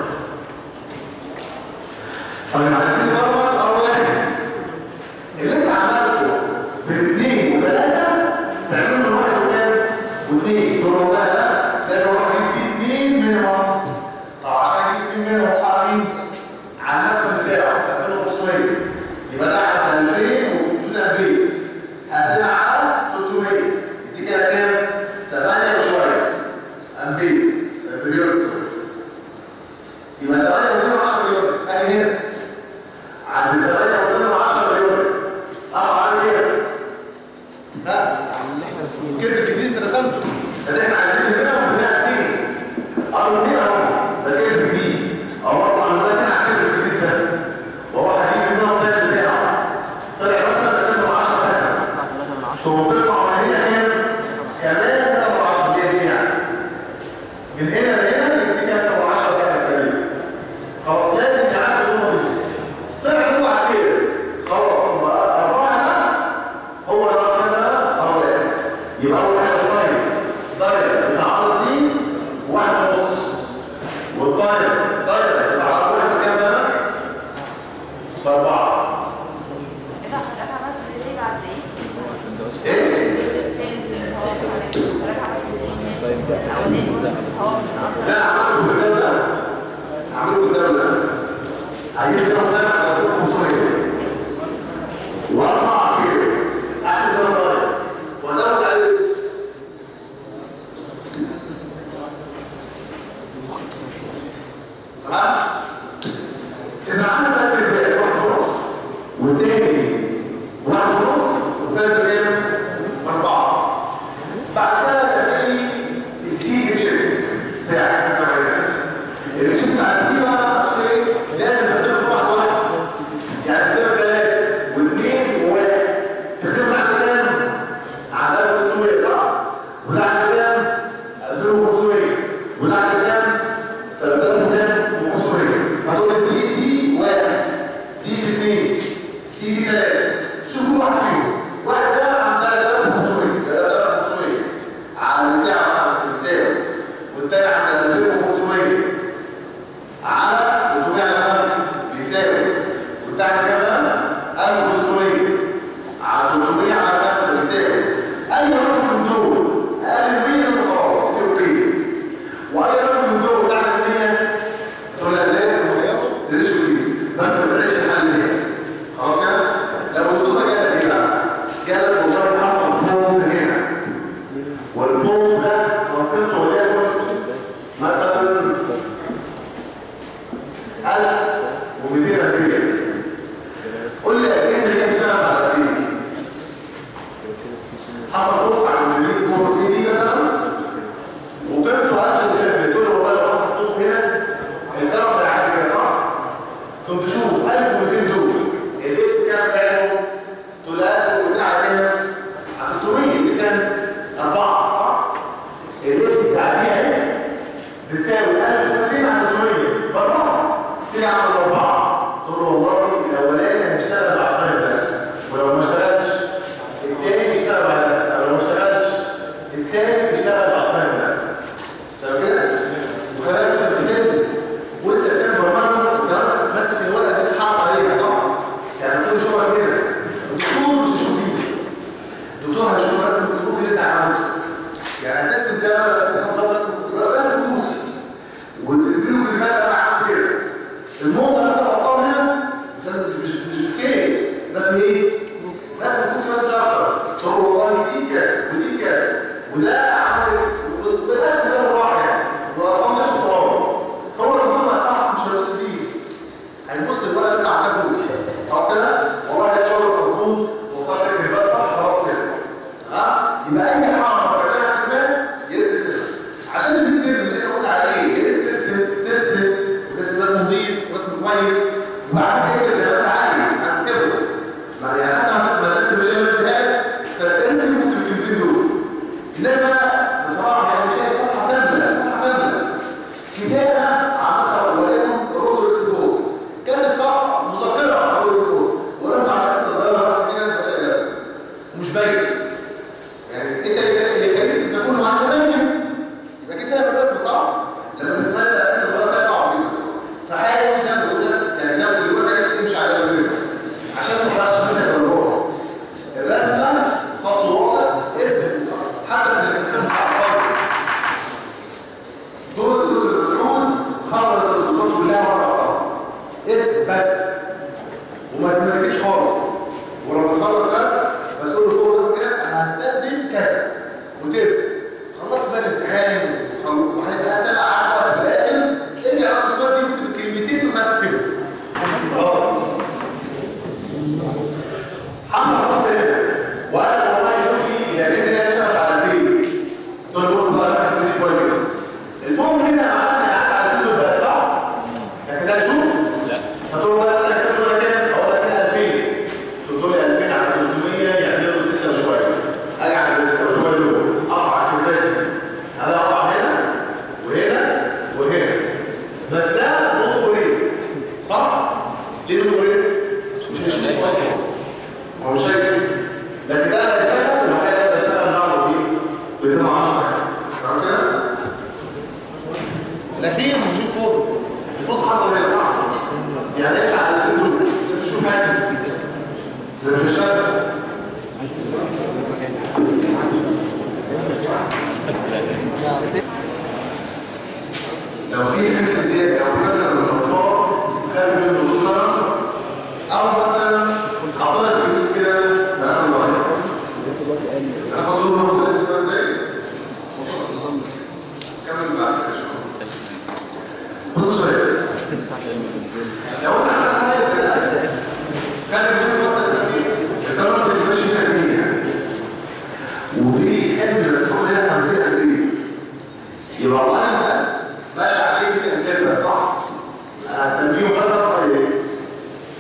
طيب عايزين نطور اول واحد اللي انت عملته باثنين وثلاثه تعمله واحد وكام واثنين دول هو بقى ده لازم واحد يدي اثنين منهم طب عشان يجيب اثنين منهم صعب مين؟ على النسب بتاعه 2500 يبقى ده على 2500 امبير هقسمها على 300 دي كده كام؟ 8 وشويه امبير بليون يبقى 8 مليون 10 مليون ادي هنا عند 8 مليون 10 مليون اه عامل ايه؟ ها؟ اللي احنا رسمينه الكيرف الجديد انت رسمته اللي احنا عايزين نعمله بتاع اتنين اه اتنين اهو ده كيرف جديد اهو طبعا ده كان على الكيرف الجديد ده وهو هيجيب منه الطيب بتاعه طلع مثلا ده من 10 سنه 3 من 10 ثم تطلع من هنا كام؟ كمان 3 من 10 دقيقة يعني من هنا لهنا يديك 10 سنة تقريبا خلاص لازم تعدي النقطة دي طلع هو على الكيرف خلاص يبقى أربعة ده هو ده الرقم ده أهو ده يبقى أول حاجة الطيب طيب بتاع عرض دي واحد ونص والطيب طيب بتاع عرض واحد بكام بقى؟ بأربعة اذا حضرتك عملت ازاي بعد ايه؟ إيه؟ الثالث هو حضرتك عملت ازاي؟ طيب ده الاولاني ده هو من اصلا لا عملوا قدام ده عملوا قدام ده عايز ده ده على طول مصرية واربع كده احسن ده طيب وزود عليه بس تمام اذا عملنا بقى كده واحد ونص والتاني واحد ونص والتالت بكام؟ اربعه بعد كده تعمل لي السي اتش بتاعك الاتش بتاع السي بقى هتقول ايه؟ لازم تختار واحد واحد يعني تختار ثلاثه واثنين وواحد تختار على كام؟ على 1600 صح؟ وده على كام؟ 2500 وده على كام؟ 3500 هتقول لي سي دي واحد سي دي اثنين سي دي ثلاثه شوف كل واحد فيهم واحد ده عن 3500 3500 على بتاع 5 يساوي والتاني عن 2500 على 300 على 5 بيساوي والتاني كام بقى؟ 1600 على 300 على 5 بيساوي اي رقم من دول اقل من 100 يبقى خلاص اوكي واي رقم من دول اعلى من 100 تقول لك لازم الريشيو دي بس ما تعيش الحل ده خلاص كده لو الدكتور جالك ايه بقى؟ جالك والله حصل فوق هنا والفوق ده منطقته وليكن مثلا 1200 امبير قول لي الاجهزه دي هتشتغل على قد ايه؟ حصل فوق على المدير مرتين دي مثلا وقيمته 1000 بتقول لي والله لو حصل فوق هنا الكرم هيعدي كده صح؟ كنت تشوف 1200 دول الاس كام بتاعهم؟ تقول 1200 على كام؟ على 300 اللي كان 4 صح؟ الاس بتاعتيها اهي بتساوي 1200 على 300 باربعه تيجي على الاربعه تقول له والله الاولاني هيشتغل على الطيب ده ولو ما اشتغلش التاني يشتغل على ده لو ما اشتغلش التاني يشتغل على الطيب ده تمام كده؟ وخلي بالك انت بتتكلم وانت بتعمل برمجه انت مثلا ماسك الورقه دي تحط عليها صح؟ يعني كل شغلك كده الدكتور مش هيشوف دي الدكتور هيشوف رسم الكود اللي انت عملته يعني هترسم زي ما انا كان صوت رسم رسم كود وتديله كلمات زي ما انا عملت كده الاخير مش فوق الفوق حصل هنا صح يعني ايش على الاثنين دول انت شوف حاجه ده مش الشرط لو في حمل زياده او مثلا الفصال خارج منه دولار او مثلا عطلت فلوس كده فانا الله انا فاضل لهم لازم تبقى ازاي كمل بعد كده شويه بص شويه لو انا عملت حاجه زي ده خارج منه مثلا القرار اللي ماشي هنا وفي حمل مسؤول هنا 50 امريكي يبقى القلم ده ماشي عليه في الانترنت صح انا هسميه مثلا اي اكس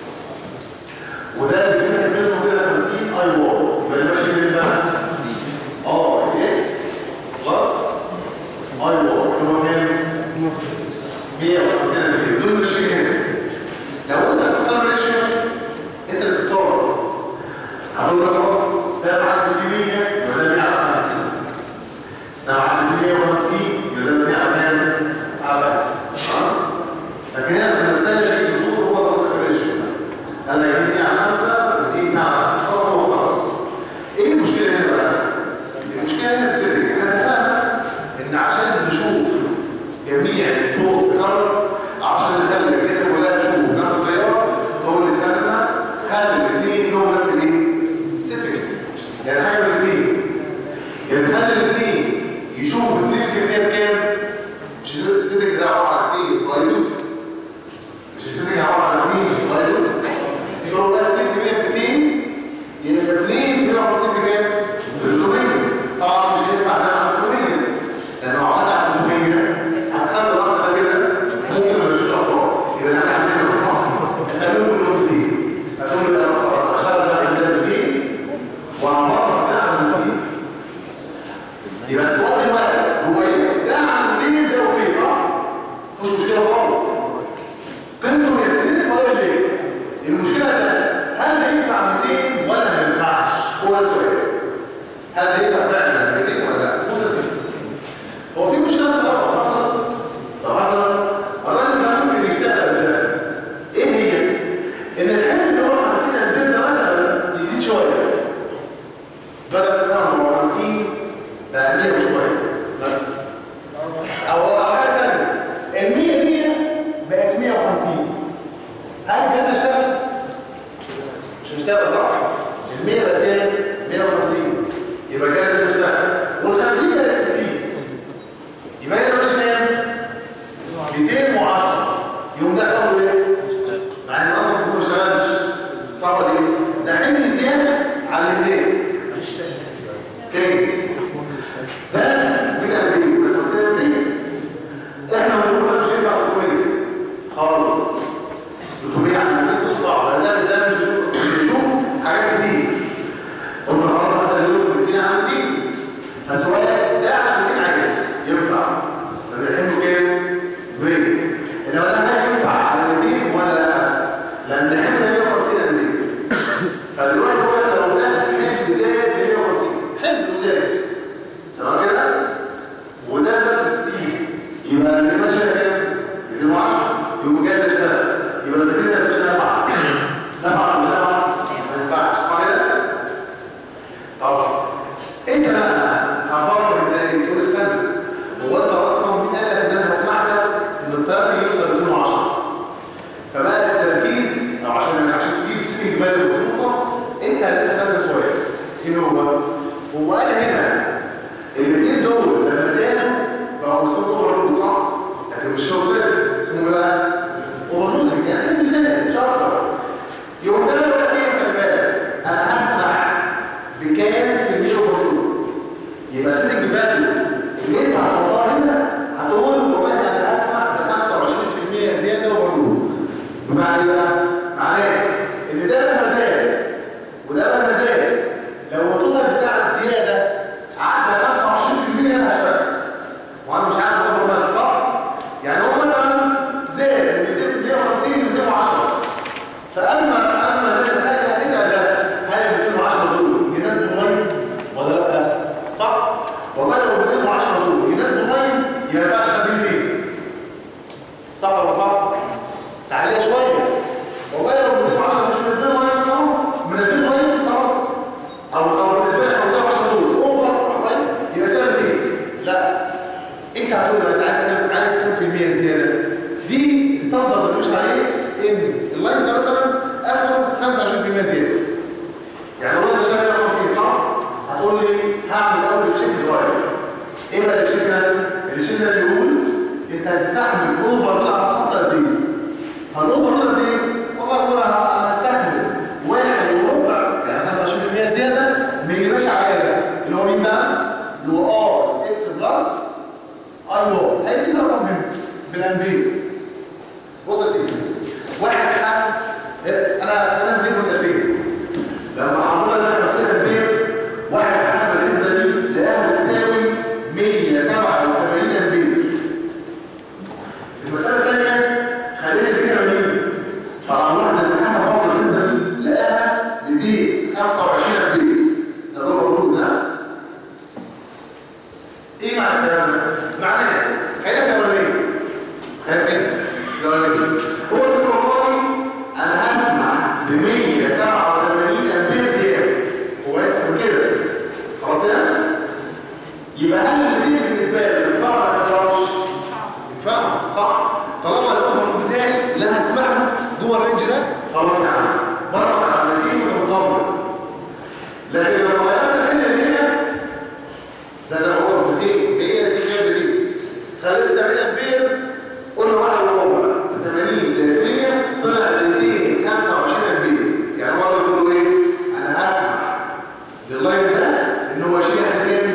وده اللي بيتسحب منه كده 50 اي وار يبقى ماشي من ده اه اكس بلس اي وار اللي هو كام 150 امريكا دول ماشيين هنا لو انت بتختار ريشيو انت اللي بتختار هقول لك خلاص ده معدي في 100 يبقى ده 150 ده معدي في 150 يبقى ده 150 على بس لكن هنا المسألة دي الدكتور هو اللي واخد الريشيو قال لك دي على 5 ودي على 5 خلاص هو قرر ايه المشكلة هنا بقى؟ المشكلة هنا في السيتنج احنا اتفقنا ان عشان نشوف جميع الفلوت كارت عشان نخلي الجسم كلها تشوف نفس الطيارة هو اللي سألنا خلي الاثنين لهم نفس الايه؟ سيتنج يعني حاجة من الاثنين يعني خلي الاثنين يشوفوا 2% بكام؟ مش السيتنج ده عبارة عن 2 فلايلوت مش السيتنج عبارة عن 2 فلايلوت يقولوا ده 2% ب 200 يبقى 2 250 بكام؟ ب 300 طبعا مش هينفع نعمل على 300 لان لو عملنا على 300 هتخلي الرقم ده كده ممكن ما يشوفش اخطاء يبقى انا عامل كده صح نخليهم كلهم 200 هتقول لي انا خلاص اشتغل ده ده 200 وعمرها ده على 200 يبقى السؤال دلوقتي هو ايه؟ ده على 200 ده اوكي صح؟ مفيش مشكله خالص قيمته هي 2 فايل ليكس المشكله ده هل ده ينفع 200 ولا ما ينفعش؟ هو ده السؤال هل ده ينفع فعلا 200 ولا لا؟ بص يا سيدي هو في مشكله صغيره حصلت لو حصلت الراجل ده ممكن يشتغل بده ايه هي؟ ان الحمل اللي هو 50 امبير ده مثلا يزيد شويه بدل مثلا هو 50 بقى 100 وشويه مثلا او أو حاجه ثانيه ال 100 دي بقت 150 هل الجهاز هيشتغل؟ مش هيشتغل صح؟ ال 100 بقت كام؟ 150 يبقى الجهاز مش هيشتغل وال 50 بقت 60 يبقى هنا مش كام؟ 210 يقوم ده يحصل له ايه؟ مع ان اصلا هو ما اشتغلش صح ولا ايه؟ ده حمل زياده على الاثنين كام؟ ده 140 ولا 50 احنا بنقول مش هينفع 300 خالص 300 على 200 صعب لان ده ده مش هيشوف مش هيشوف حاجات كتير قلنا خلاص احنا دلوقتي 200 على 200 فالسؤال ده على 200 عايز ينفع لان الحمل كام؟ 100 انما ده هل ينفع على 200 ولا لا؟ لان الحمل ده 150 قد ايه؟ فدلوقتي هو لو ده حمل زاد 150 حمل زاد تمام كده؟ وده زاد 60 يبقى اللي ماشي كام؟ 210 يبقى جاهز يشتغل يبقى الاثنين ده مش نافع نافع ولا مش نافع؟ ما ينفعش صح كده؟ طب انت بقى هتبرر ازاي؟ تقول استنى هو انت اصلا مين قال لك ان انا هسمح لك ان الطيار يوصل 210 فبقى التركيز او عشان عشان تجيب سيتنج فاليو مظبوطه انت هتسال نفسك سؤال ايه هو؟ هو انا هنا الاثنين دول لما زادوا بقوا اسمهم اوفرلود صح؟ لكن مش شو زاد اسمه ايه بقى؟ اوفرلود يعني حمل زاد مش اكتر يقوم ده بقى ايه خلي بالك انا هسمح بكام في المية اوفرلود يبقى سيتنج فاليو اللي انت هتحطها هنا هتقول والله انا هسمح ب 25% زياده اوفرلود بمعنى ايه بقى؟ معناه ان ده لما زاد وده لما زاد لو التوتال بتاع الزياده عدى 25% انا هشتغل وانا مش عارف اظبط نفسي صح؟ يعني هو مثلا زاد من 250 ل 210 فاما اما نعمل حاجه نسال ده هل ال 210 دول يناسبوا لاين ولا لا؟ صح؟ والله لو ال 210 دول يناسبوا لاين يبقى ما ينفعش خد 200 صح ولا صح؟ تعالى شويه والله لو 210 مش منزلين ميه خلاص منزلين ميه خلاص او او بالنسبه لك 210 دول اوفر والله يبقى سنه 200 لا انت هتقول له انت عايز كام عايز كام في المية زياده دي ستاندرد مش عليه ان اللاين ده مثلا اخره 25% زياده يعني لو انا شغال 50 صح هتقول لي هعمل اول تشيك صغير ايه بقى التشيك ده التشيك ده بيقول انت هتستحمل اوفر على الخط قد ايه فالاوفر ده قد ايه والله اقول انا هستحمل واحد وربع يعني 25% زياده من اللي ماشي عليا اللي هو مين بقى اللي هو ار اكس بلس اي واي هيديك رقم هنا بالامبير بص يا سيدي واحد حد انا انا بديك مثالين لما حضرتك انا مثال امبير واحد حسب الحسبه دي لقاها بتساوي 187 امبير المساله الثانيه خليها 280 طبعا واحده اللي حسب برضه الحسبه دي لقاها 225 امبير ده ده موجود ده ايه معنى الكلام ده؟ معناه خلينا في الاولانيه خلينا فين؟ الاولانيه هو بيقول والله انا هسمع ب 187 امبير زياده هو اسمه كده خلاص كده؟ يبقى هل الاثنين بالنسبه لي ينفع ولا ما ينفعش؟ ينفع صح؟ طالما الاوفر بتاعي اللي انا هسمع له جوه الرينج ده خلاص يا عم بره على الاثنين مطمن لكن لو غيرت الحل اللي هنا ده زي ما هو 200 100 دي كام 200 خليت 8 امبير قلنا واحد وربع في 80 زائد 100 طلع 225 امبير يعني هو بيقول له ايه؟ انا هسمع لللاين ده ان هو يشيل لحد كام؟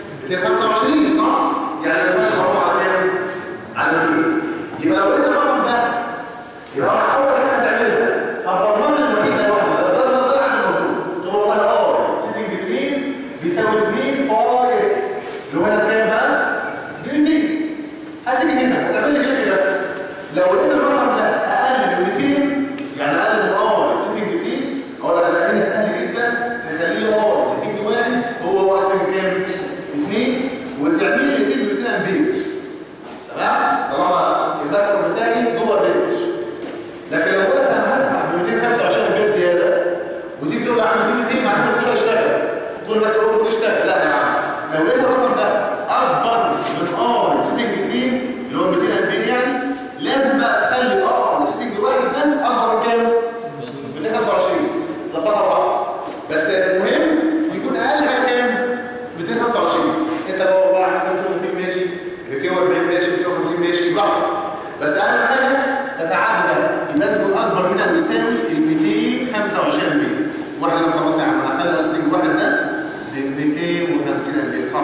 225 صح؟ يعني ماشي هو على كام؟ على 200 يبقى لو لقيت الرقم ده يبقى اول حاجه هتعملها الضمان الوحيده الواحده ده ده ده عن المظبوط تقول والله اه سيتنج 2 بيساوي 2 فاي اكس اللي هو هنا بكام بقى؟ ب 200 هتيجي هنا هتعمل لي شكل ده لو لقيت الرقم ده اقل من 200 يعني اقل من اه سيتنج 2 اقول لك ده هنا سهل جدا تخليه اه سيتنج 1 هو هو اصلا كام؟ 2 وتعمل لي 200 ب 200 امبير تمام؟ طالما المسار بتاعي جوه الرينج لكن لو قلت انا هسمع ب 225 امبير زياده وتيجي تقول لي اعمل دي 200 معناته مش هيشتغل تقول بس هو المفروض يشتغل لا يا عم لو لقيت الرقم ده اكبر من ار سيتنج 2 اللي هو 200 امبير يعني لازم بقى تخلي ار سيتنج واحد ده اكبر من كام؟ 225 ظبطها براحتك بس المهم يكون اقل حاجه كام؟ 225 انت بقى والله عندك 200 ماشي 240 ماشي 250 ماشي براحتك بس اهم حاجه تتعدى ده يبقى لازم يكون اكبر من او يساوي ال 225 امبير واحد انا خلاص يا عم انا هخلي اصلي واحد ده ب 250 امبير صح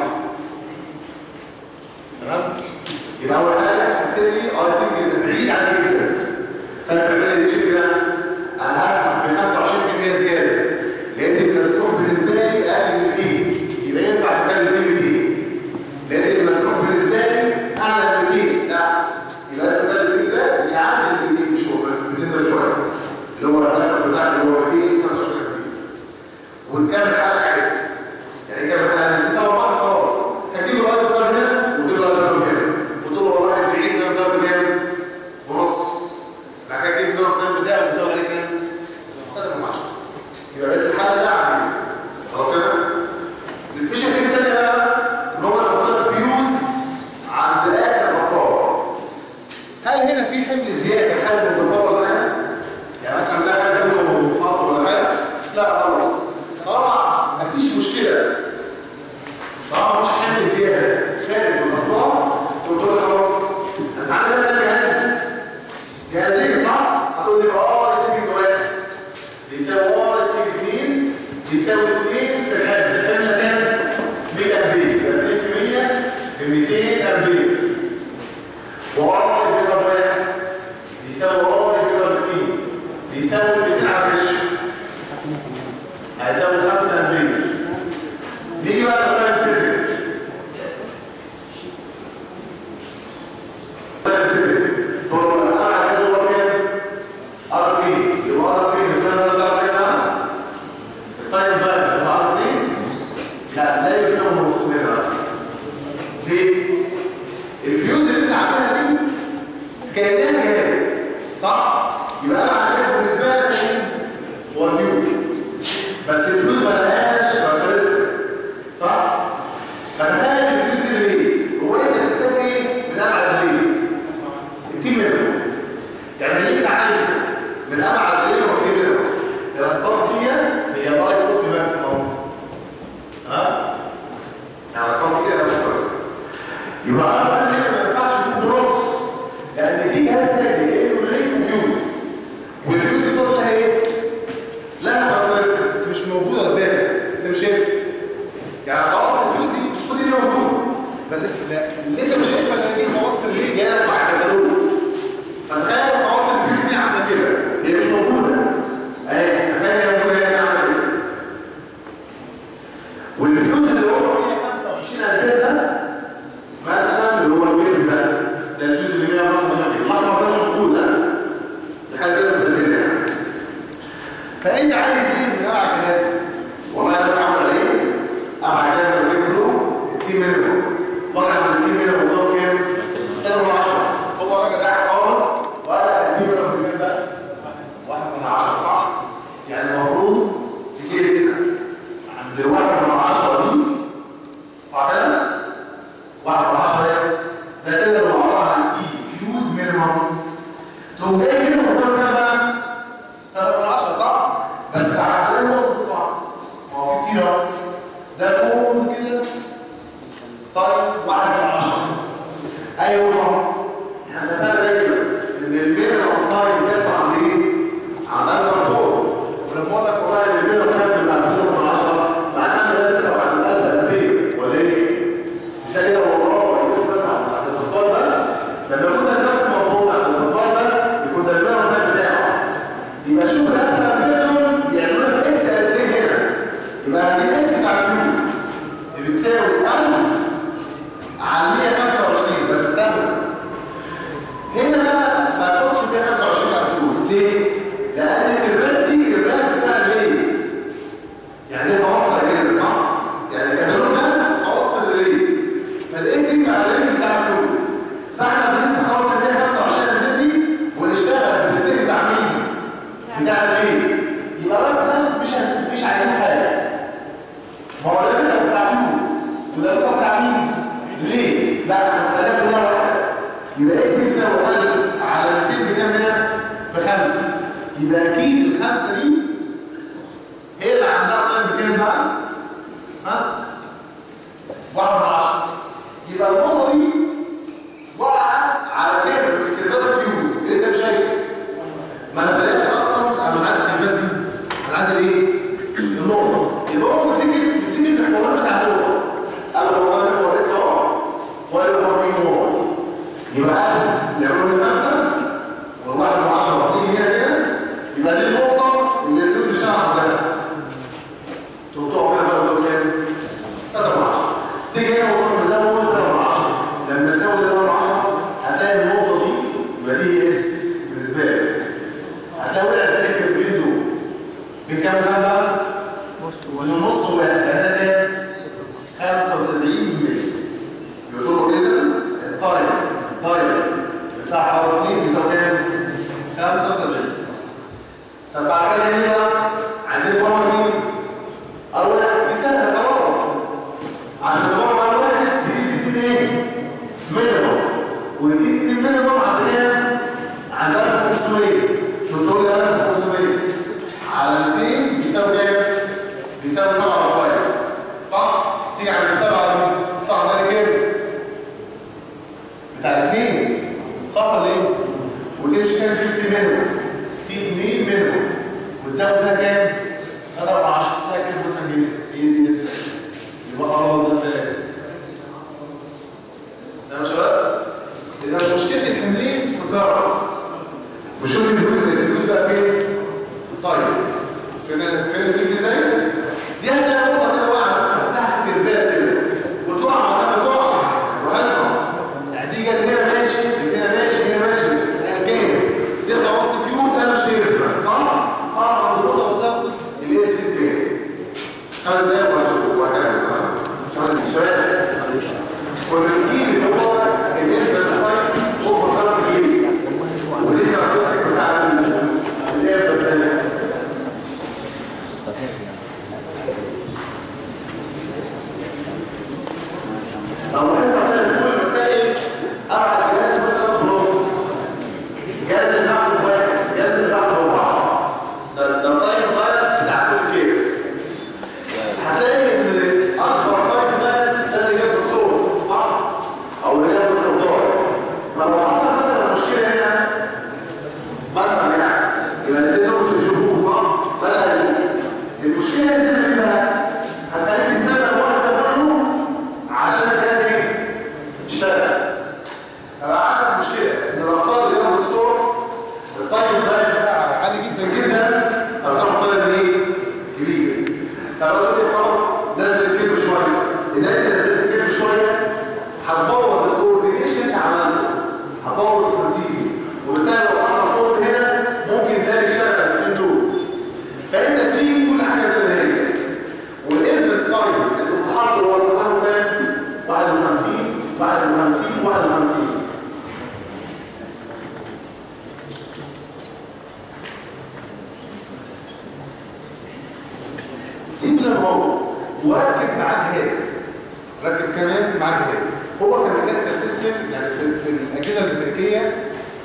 تمام يبقى اول حاجه هتسيب لي اصلي بعيد عن كده فانت بتعمل لي شيء كده انا هسمع ب 25% زياده لقيت المسموح بالنسبه لي اقل من 200 يبقى ينفع تخلي 200 لقيت المسموح بالنسبه لي اعلى من 200 لا يبقى استفاد السن ده يعدي ال 200 شويه 200 ده شويه اللي هو الحسب بتاعك اللي هو 225 وتكمل حالك عادي يعني كمل حالك انت طبعا خلاص هتجيب الارض بتاعك هنا وتجيب الارض بتاعك هنا وتقول له والله البعيد ده ده بكام؟ ونص بعد كده تجيب النوع الثاني بتاعه وتزود عليه كام؟ قدر من 10 يبقى بقيت الحل ده عندي خلاص كده؟ السبيشال كيس الثاني بقى ان هو لو فيوز عند اخر مسطره هل هنا في حمل زياده خارج من المسطره ولا حاجه؟ يعني مثلا ده خارج منه خط ولا حاجه؟ لا خلاص طالما مفيش مشكله طالما مش حمل زياده خارج من المسطره قلت له خلاص انت عندك ده جهاز جهازين صح؟ هتقول لي اه سيجن واحد بيساوي اه سيجن اثنين بيساوي اثنين في الحمل الحمل كام؟ 100 امبير يبقى 2% ب 200 امبير وار بيضرب واحد بيساوي ار بيضرب اثنين بيساوي 200 على الرش هيساوي 5 امبير نيجي بقى للتايم سيفنج تايم سيفنج هو الاعلى عايز هو كام؟ ار 2 يبقى ار 2 الكلام ده بتاع كام؟ التايم بقى يبقى ار 2 لا لا يساوي نص هنا ليه؟ الفيوز اللي انت عاملها دي كانها مينيمم تقوم جاي هنا وتساوي كام بقى؟ 3 من 10 صح؟ بس على كده نقطة طبعا ما هو في كتير اهو ده كله كده طيب واحد من 10 ايوه احنا اتفقنا دايما ان المينيمم تايم بيحصل عند ايه؟ عند الفا فولت ولما اقول لك والله ان المينيمم تايم بيبقى 2000 من 10 معناها ان ده بيحصل عند 1000 امبير ولا ايه؟ مش ده كده والله يبقى بس عند المسار ده لما يكون ده نفس مفهوم عند المسار ده يكون ده المينيمم تايم بتاعه يبقى شوف ال 1000 امبير دول يعملوا لك اكس قد ايه هنا؟ يبقى الاكس بتاع الفيوز اللي بتساوي 1000 على 125 بس استنى هنا بقى ما تاخدش 125 على الفلوس ليه؟ لان الرات دي الرات بتاع الريز يعني دي خواص كده صح؟ يعني الكتالوج ده خواص الريز فالاكس بتاع الريز بتاع الفلوس فاحنا بننسى خواص ال 125 الرات دي ونشتغل بالسلك بتاع مين؟ بتاع الريز يبقى بس ده مش هت- مش عايزين حاجه ما هو ده بيبقى بتاع فلوس وده بيبقى بتاع مين؟ ليه؟ لا خلينا كلها واحده يبقى اكس بتساوي 1000 على 200 بكام هنا؟ بخمسه يبقى اكيد الخمسه دي هي اللي عندها قيم بكام بقى؟ ها؟ واحد من عشرة يبقى النقطة دي واقعة على كده باختلاف الفيوز اللي انت مش شايفه ما انا بلاقي اصلا انا مش عايز الحاجات دي انا عايز الايه؟ النقطة يبقى هو بتيجي بتيجي المحورات بتاع النقطة انا والله محور اكس ار ولا محور مين هو يبقى 1000 يعملوا لي خمسة والواحد من 10 تيجي هنا كده يبقى دي النقطة اللي الفيوز بيشتغل عندها تقوم تقف هنا بقى وتزود كام؟ 3 من 10 تيجي هنا وتروح مزود 3 من 10 لما تزود 3 من 10 هتلاقي النقطة دي يبقى دي اس بالنسبة لك هتلاقي وقعت بين الفين دول بكام بقى بقى؟ من النص واحد يعني ده كام؟ 75 مللي يقولوا له اذا التايم التايم بتاع حرارة 2 بيساوي كام؟ 75 طب بعد كده ايه بقى؟ عايزين نبرر مين؟ اول واحد دي سهله خلاص عشان تبرر على واحد تيجي تديني ايه؟ مينيموم وتديني المينيموم عند كام؟ عند 1500 تقول لي 1500 على 200 بيساوي كام؟ بيساوي 7 وشويه صح؟ تيجي عند السبعه دي تطلع عندنا كام؟ بتاع الاثنين صح ولا ايه؟ وتمشي كام تدي مينيموم تدي مينيموم وتزود هنا كام؟ 3 4 10 تلاقي كام مثلا جنيه هي دي لسه يبقى خلاص ده ثلاثه تمام يا شباب؟ اذا مشكله الحملين في الجرد مشكله الفلوس بقى فين؟ طيب فين فين الفيلم ازاي؟ دي هتلاقي نقطه كده واقعه تحت كيرفات كده وتقع مكانها تقع وهتقع يعني دي جت هنا ماشي جت هنا ماشي هنا ماشي ايا كان دي خلاص فيوز انا مش شايفها صح؟ اه عند النقطه وزود الاس بتاعي خمس دقايق وهشوف وهكمل خمس دقايق شباب ونجيب اللي هو الاحداث تايم هو مقرر الليل ودي كاركترستيك بتاعت الاحداث لو لسه عشان كل المسائل ابعد جهاز مثلا بنص جهاز اللي بعده واحد جهاز اللي بعده اربعه ده ده الطيب ده بتاع كل كيف هتلاقي ان اكبر طيب ده ده اللي جاب الصوص صح؟ او اللي جاب الصدار فلو حصل مثلا مشكله هنا مثلا يعني يبقى الاثنين دول مش هيشوفوه صح؟ ولا هيشوفوه المشكله اللي بقى هتلاقيك السنه الواحده كله عشان الجهاز ايه؟ يشتغل فبقى عندك مشكله ان الاخطاء اللي جنب السورس الطيب ده بتاعها عالي جدا جدا الاخطاء الطيب ايه؟ كبير فبقول لك خلاص نزل الكيرف شويه اذا انت نزلت الكيرف شويه هتبوظ الكوردينيشن اللي انت عملته هتبوظ التنسيق وبالتالي لو حصل فوق هنا ممكن ده يشتغل الاثنين دول فانت سيب كل حاجه زي ما هي والانفرس تايم انت بتحط هو المقام كام 51 51 51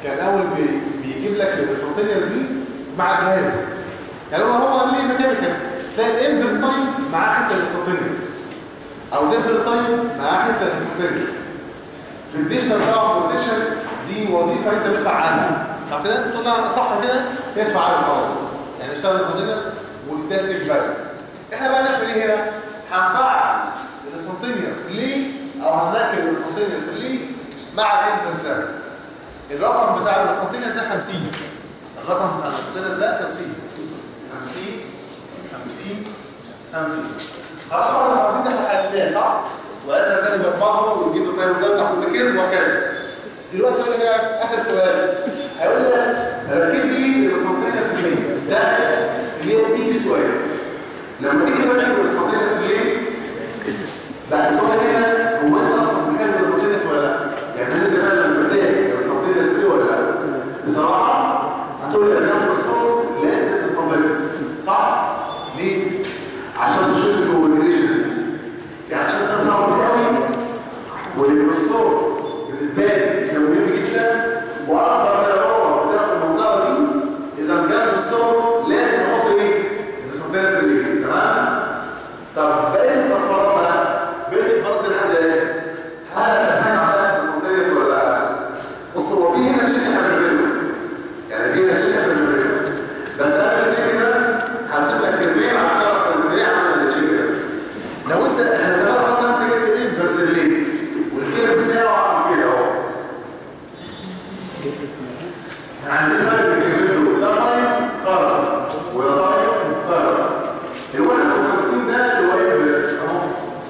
كان اول بي- بيجيب لك الانستنتينيوس دي مع الجهاز يعني هو هو ليه ميكانيكال تلاقي الانفرس تايم معاه حته الانستنتينيوس او ديفرنت تايم معاه حته الانستنتينيوس في الديجيتال باور بروتكشن دي وظيفه انت بتدفع عنها صح كده؟ تقول لها صح كده ادفع عنها خالص يعني اشتغل الانستنتينيوس والتستنج فاليو احنا بقى نعمل ايه هنا؟ هنفعل الانستنتينيوس ليه او هنركب الانستنتينيوس ليه مع الانفرس ليفل الرقم بتاع الانستنتينيوس ده 50 الرقم بتاع الانستنتينيوس ده 50 50 50 50 خلاص بعد ال 50 ده احنا حليناه صح؟ وقتها زي بيطبعه ويجيب له تايم ده بتاع كل كده وهكذا دلوقتي يقول لك إيه؟ اخر سؤال هيقول لك ركب لي الانستنتينيوس ليه؟ ده اللي دي في السؤال لما تيجي تركب الانستنتينيوس ليه؟ بعد السؤال هنا هو انت اصلا محتاج الانستنتينيوس ولا لا؟ يعني انت بقى لما محتاج الانستنتينيوس ليه ولا لا؟ بصراحه هتقول لي انا الصوص لازم الانستنتينيوس صح؟ ليه؟ عشان تشوف الكوميونيكيشن يعني عشان ترجع كتير قوي والريسورس بالنسبه لي كان مهم جدا واكبر تجربه بتاعت المنطقه دي اذا كان الريسورس لازم احط ايه؟ الريسورس اللي تمام؟ طب بقيه المسمارات بقى بقيه البرد لحد ايه؟ هل كان عندها الريسورس ولا لا؟ بص هو في هنا شيء احنا بنعمله يعني في هنا شيء احنا بنعمله بس انا الشيء ده هسيب لك كلمين عشان تعرف ليه عمل الشيء ده لو انت احنا دلوقتي مثلا انت جبت ايه برسلين والكيرف بتاعه عامل كده اهو احنا عايزين نفرق بين الكيرفين دول ده طيب قرر وده طيب قرر ال 51 ده اللي هو ايه بس اهو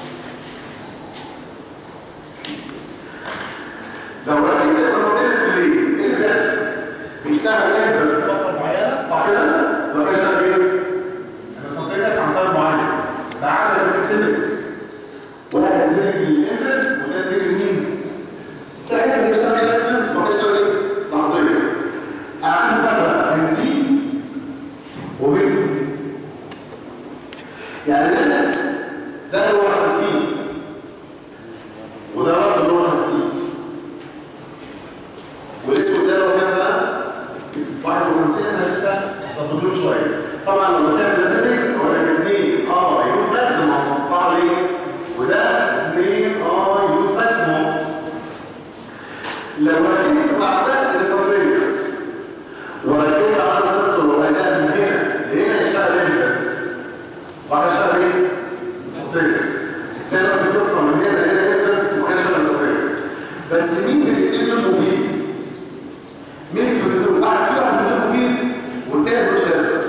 لو ركبت المساطيل السليم ايه اللي بيحصل؟ بيشتغل ايه بس فتره معينه صح كده؟ ولا بيشتغل ايه؟ المساطيل بس عن طريق معين تعالى بتتسلك واحد هتسلك الانفس وده يسلك مين؟ تلاقي اللي بيشتغل الانفس وبيشتغل ايه؟ لحظيه انا عندي فرق بين دي وبين دي يعني ده ده اللي هو 50 وده برضه اللي هو 50 والاسود ده اللي هو كام بقى؟ 51 انا لسه ظبطت له شويه طبعا لما تعمل زيتك هو لك 2 اه يكون ماكسيموم صح ليه؟ وده 2 اه يكون ماكسيموم لو ركبت مع ده الاستراتيجيس وركبت على السنتر وهيدا من هنا لهنا يشتغل هنا بس وبعد يشتغل ايه؟ استراتيجيس تاني نفس القصه من هنا لهنا بس وهنا يشتغل استراتيجيس بس مين في الاثنين دول مفيد؟ مين في دول واحد في واحد من دول مفيد والتاني ملوش لازمه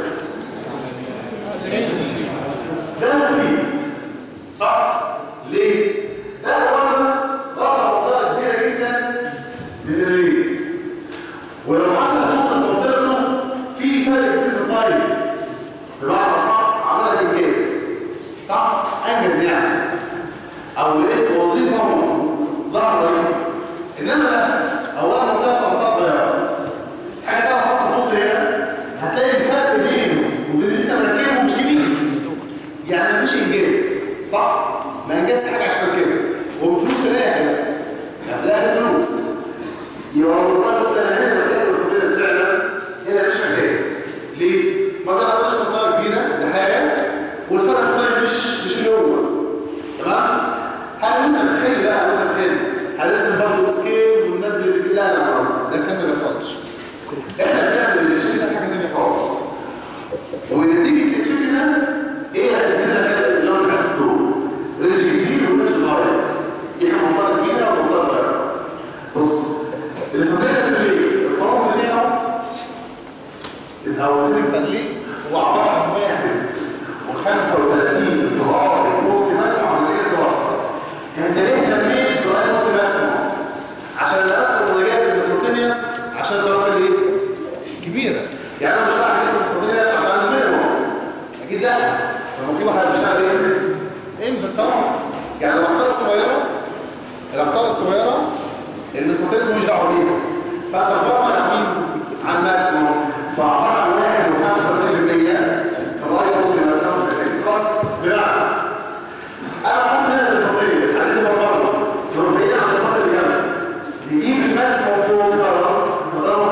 ده مفيد صح ليه ده اولا غطى منطقه كبيره جدا من الريق ولو حصل نقطه منطقته في فرق كبير في الطيب بمعنى صح عمل انجاز صح انجز يعني او لقيت وظيفه ظهر ليه انما ده اولا منطقه منطقه صغيره حاجه بقى حصل نقطه هنا هتلاقي الفرق بينه وبين اللي انت مركبه مش كبير يعني مفيش انجاز صح؟ ما انجزت حاجه عشان كده وبفلوس في الاخر يعني في الاخر فلوس يبقى الراجل ده هنا مكان الاستراتيجيه فعلا هنا مش محتاج ليه؟ ما جربناش منطقه كبيره ده حاجه والفرق في الطريق مش مش اللي هو تمام؟ هل انت بتحل بقى وانت بتحل هننزل برضه سكيل وننزل لا لا لا ده كان ما بيحصلش احنا بنعمل الشيء ده حاجه ثانيه خالص ونتيجه الشيء ده ايه هتدينا كده اللي هو خدته رينج كبير ورينج صغير دي حاجه منطقه كبيره ومنطقه صغيره بص الاستراتيجيه السريه القانون بتاعه اذا هو وسيله التقليد هو عباره عن واحد و35 في بعض فوق مدفع من الاس بلس انت ليه تميت لغايه فوق ماكسيموم عشان الاصل اللي جايب السنتينيوس عشان الطرف الايه؟ كبيره يعني انا مش بعمل ايه السنتينيوس عشان المينيموم اكيد لا لما في واحد بيشتغل ايه؟ انفرس طبعا يعني الاخطاء الصغيره الاخطاء الصغيره اللي السنتينيوس مش دعوه بيها فانت تبرمج على مين؟ على الماكسيموم فعباره عن 1 و5% فالراي فوق مثلا الاكسبرس بمعنى انا ممكن هنا السنتينيوس عايزين نبرمجه يروح بعيد عن المصل اللي جنبه نجيب الماكسيموم فوق الغرض نضربه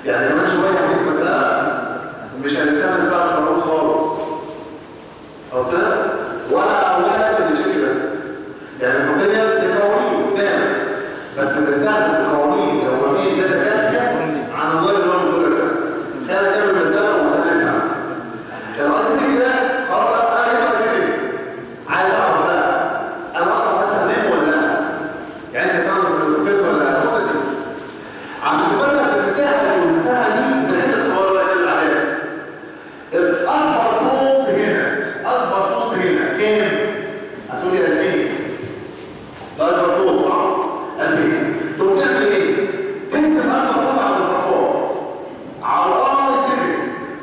يعني كمان شويه هديك مساله مش هنستعمل فيها القانون خالص خلاص كده ولا ولا اللي كده يعني سطية دي قوانين قدام بس بنستعمل القوانين لو ما فيش داتا كافيه عن الله اللي هو بيقول لك خلينا نكمل المساله ونحلها الاصل كده خلاص انا جبت اصل عايز اعرف بقى انا اصلا هستخدمه ولا لا يعني انت سامع السطية ولا بص يا سيدي عشان تفرق المساحه والمساحه دي من الحته الصغيره اللي عليها الاكبر فوق هنا اكبر فوق هنا كام هتقول لي 2000 ده اكبر فوق صح 2000 تقوم تعمل ايه تنزل اكبر فوق على الباسبور على الار سيتي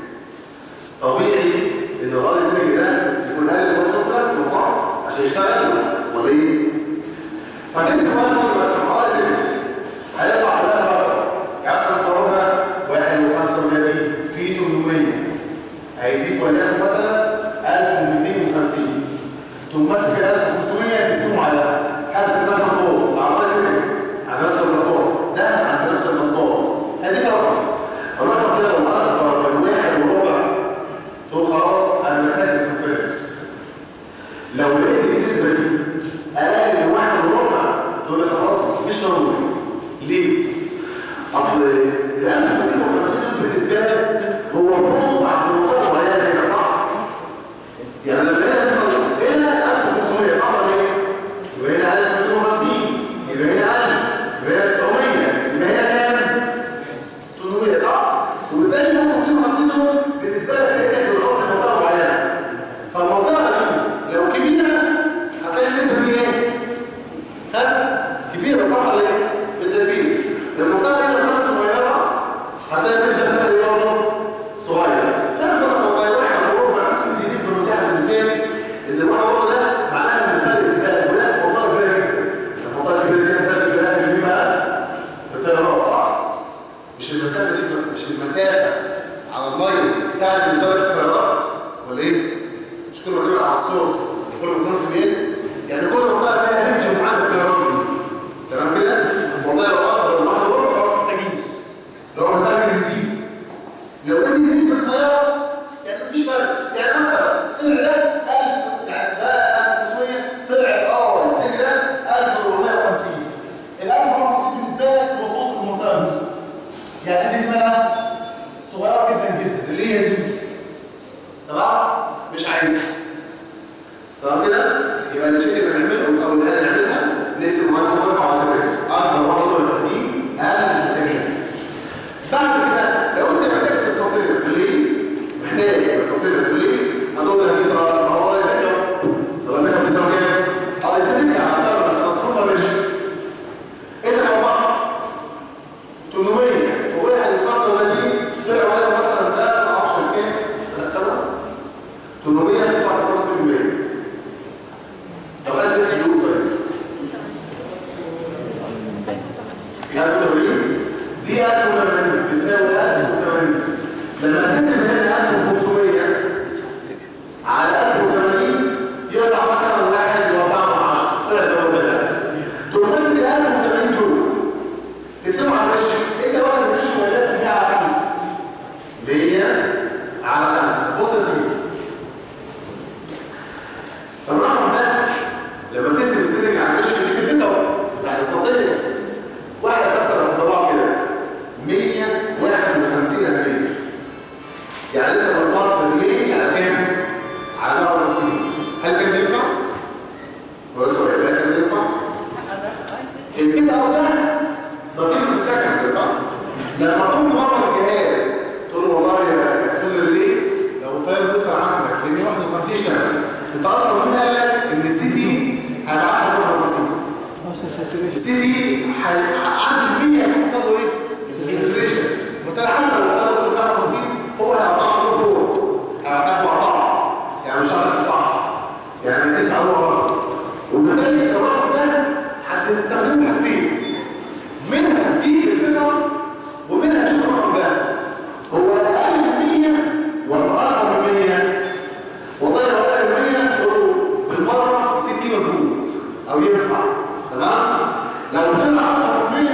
طبيعي ان الار سيتي ده يكون اقل من الباسبور بس صح عشان يشتغل ولا ايه فتنزل اكبر بس على الار سيتي هيطلع في الاخر يعني اصلا قرارها 1.35 في 800 هيديك وليكن مثلا 1250 تقوم ماسك ال 1500 تقسمه على حاسب مثلا فوق على راس عند نفس المسطور ده عند نفس المسطور هديك رقم الرقم ده لو اكبر من واحد وربع تقول خلاص انا محتاج مسافرس لو لقيت النسبه دي اقل من واحد وربع تقول لي خلاص مش ضروري ليه؟ اصل ال 1250 بالنسبه لك هو فوق عند النقطه معينه هنا صح؟ يعني لما هنا مثلا هنا 1500 صح ولا ايه؟ يبقى هنا 1250 يبقى هنا 1000 يبقى هنا 900 يبقى هنا كام؟ 800 صح؟ وبالتالي ال 1250 دول بالنسبه لك هي كانت بتغطي منطقه معينه فالمنطقه دي لو كبيره هتلاقي النسبه دي ايه؟ ها؟ كبيره صح ولا ايه؟ نسبه كبيره لما تطلع هنا منطقه صغيره هتلاقي النسبه بتاعتها ايه برضه؟ صغيره فانا بقى والله واحد وربع دي نسبه متاحه بالنسبه لي ان الواحد وربع ده معناها ان الفرق ده وده منطقه كبيره جدا المنطقه الكبيره دي هتلاقي في الاخر دي بقى بتقرا صح؟ مش المسافه دي مش المسافه على اللاين بتاع بالنسبه لك الطيارات ولا ايه؟ مش كل ما تبقى على السورس كل ما تكون في ايه؟ يعني كل منطقه فيها رينج معين الطيارات دي تمام كده؟ والله لو اكبر من واحد وربع خلاص محتاجين لو محتاج نزيد لو لازم نزيد بس صغيره يعني مفيش فرق يعني مثلا طلع ده 1000 يعني ده 1500 طلع اه السن ده 1450 ال 1450 بالنسبه لك هو فوق المنطقه دي يعني دي بقى صغيره جدا جدا اللي هي دي تمام مش عايزها تمام كده يبقى الشيء اللي بنعمله او اللي احنا نعملها نقسم واحد خمسة على سبعة اكبر واحد هو المحتاجين اقل مش محتاجين بعد كده لو انت محتاج تستطيع السليم محتاج تستطيع السليم هتقول لك كده ما هو ده طب انا كان بيساوي كام؟ اه يسالك على طرف الترانسفورمر مش انت لو بعت 800 وواحد من 35 طلع واحد مثلا ده ما اعرفش كام انا سنه 800 في 1.5% طب انا لسه يقول طيب 1080 دي 1080 بتساوي 1080 لما تقسم هنا 1500 على 1080 يطلع مثلا 1 و4 من 10 طلع زي ما طلع تقوم ماسك ال 1080 دول تقسمهم على الوش انت واحد من الوش وليكن 100 على 5 100 على 5 بص يا سيدي الرقم ده لما تقسم السلك على الوش تجيب البيتا بتاع الاسطيلس واحد مثلا طلع كده 151 امريكا يعني انت لو طلعت بالليل على كام؟ على 150 هل كان ينفع؟ هو سؤال هل كان ينفع؟ البيت او ده ده قيمه السكن صح؟ لما تقوم تبرر الجهاز تقول له والله يا طول الليل لو الطيار وصل عندك ل 151 شهر انت اصلا مين قال لك ان السي دي هيبعت لك 151 السي دي عند ال 100 هيحصل له ايه؟ انفليشن وبالتالي حتى لو الطيار وصل 151 هو هيقطع له فوق هيقطع له قطع يعني مش عارف صح يعني انت عامل غلط وبالتالي الرقم ده هتستخدمه حاجتين منها تجيب البيتر ومنها تشوف الرقم ده هو اقل من 100 ولا اكبر من 100 والله لو اقل من 100 تقول بالمره سي تي مظبوط او ينفع تمام لو طلع اكبر من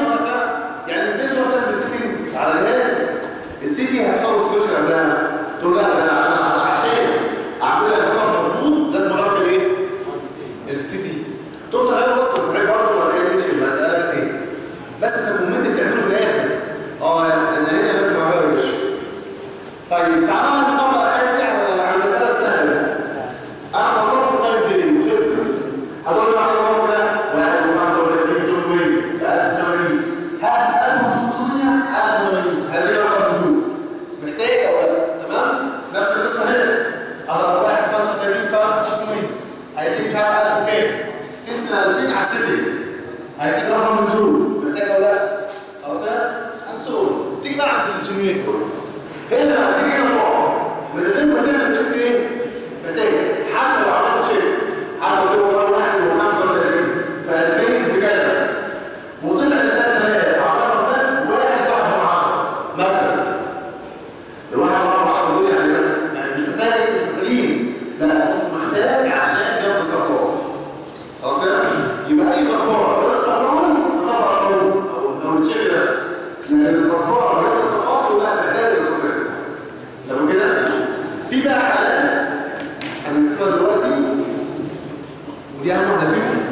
جنريتور هنا لما تيجي هنا تقف من غير ما تعمل تشيك ايه؟ نتائج حتى لو عملت تشيك حتى لو هو 1 و35 في 2000 بكذا وطلع الثلاث ثلاث عباره ده واحد واحد من 10 مثلا الواحد واحد من 10 دول يعني يعني مش محتاج مش محتاجين لا محتاج عشان جنب السرطان خلاص كده يبقى اي مسمار غير السرطان تطبق القانون او او التشيك ده لكن المسمار غير السرطان لا محتاج السرطان تمام كده في بقى حالات هنسمعها دلوقتي ودي اهم واحده فيهم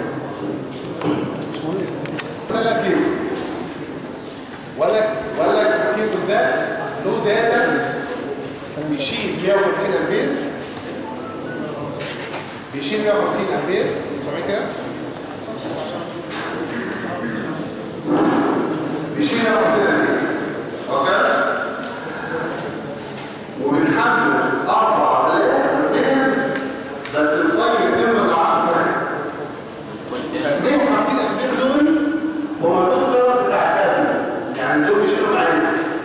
مثلا كيلو ولا ولا الكيبل ده له داتا بيشيل 150 امبير بيشيل 150 امبير 900 كده بيشيل 150 امبير خلاص كده وبنحمل 4000 امبير بس الطيب 2 من 10 سنه 250 امبير دول هو النقطه بتاع الكابل يعني دول بيشيلوا عادي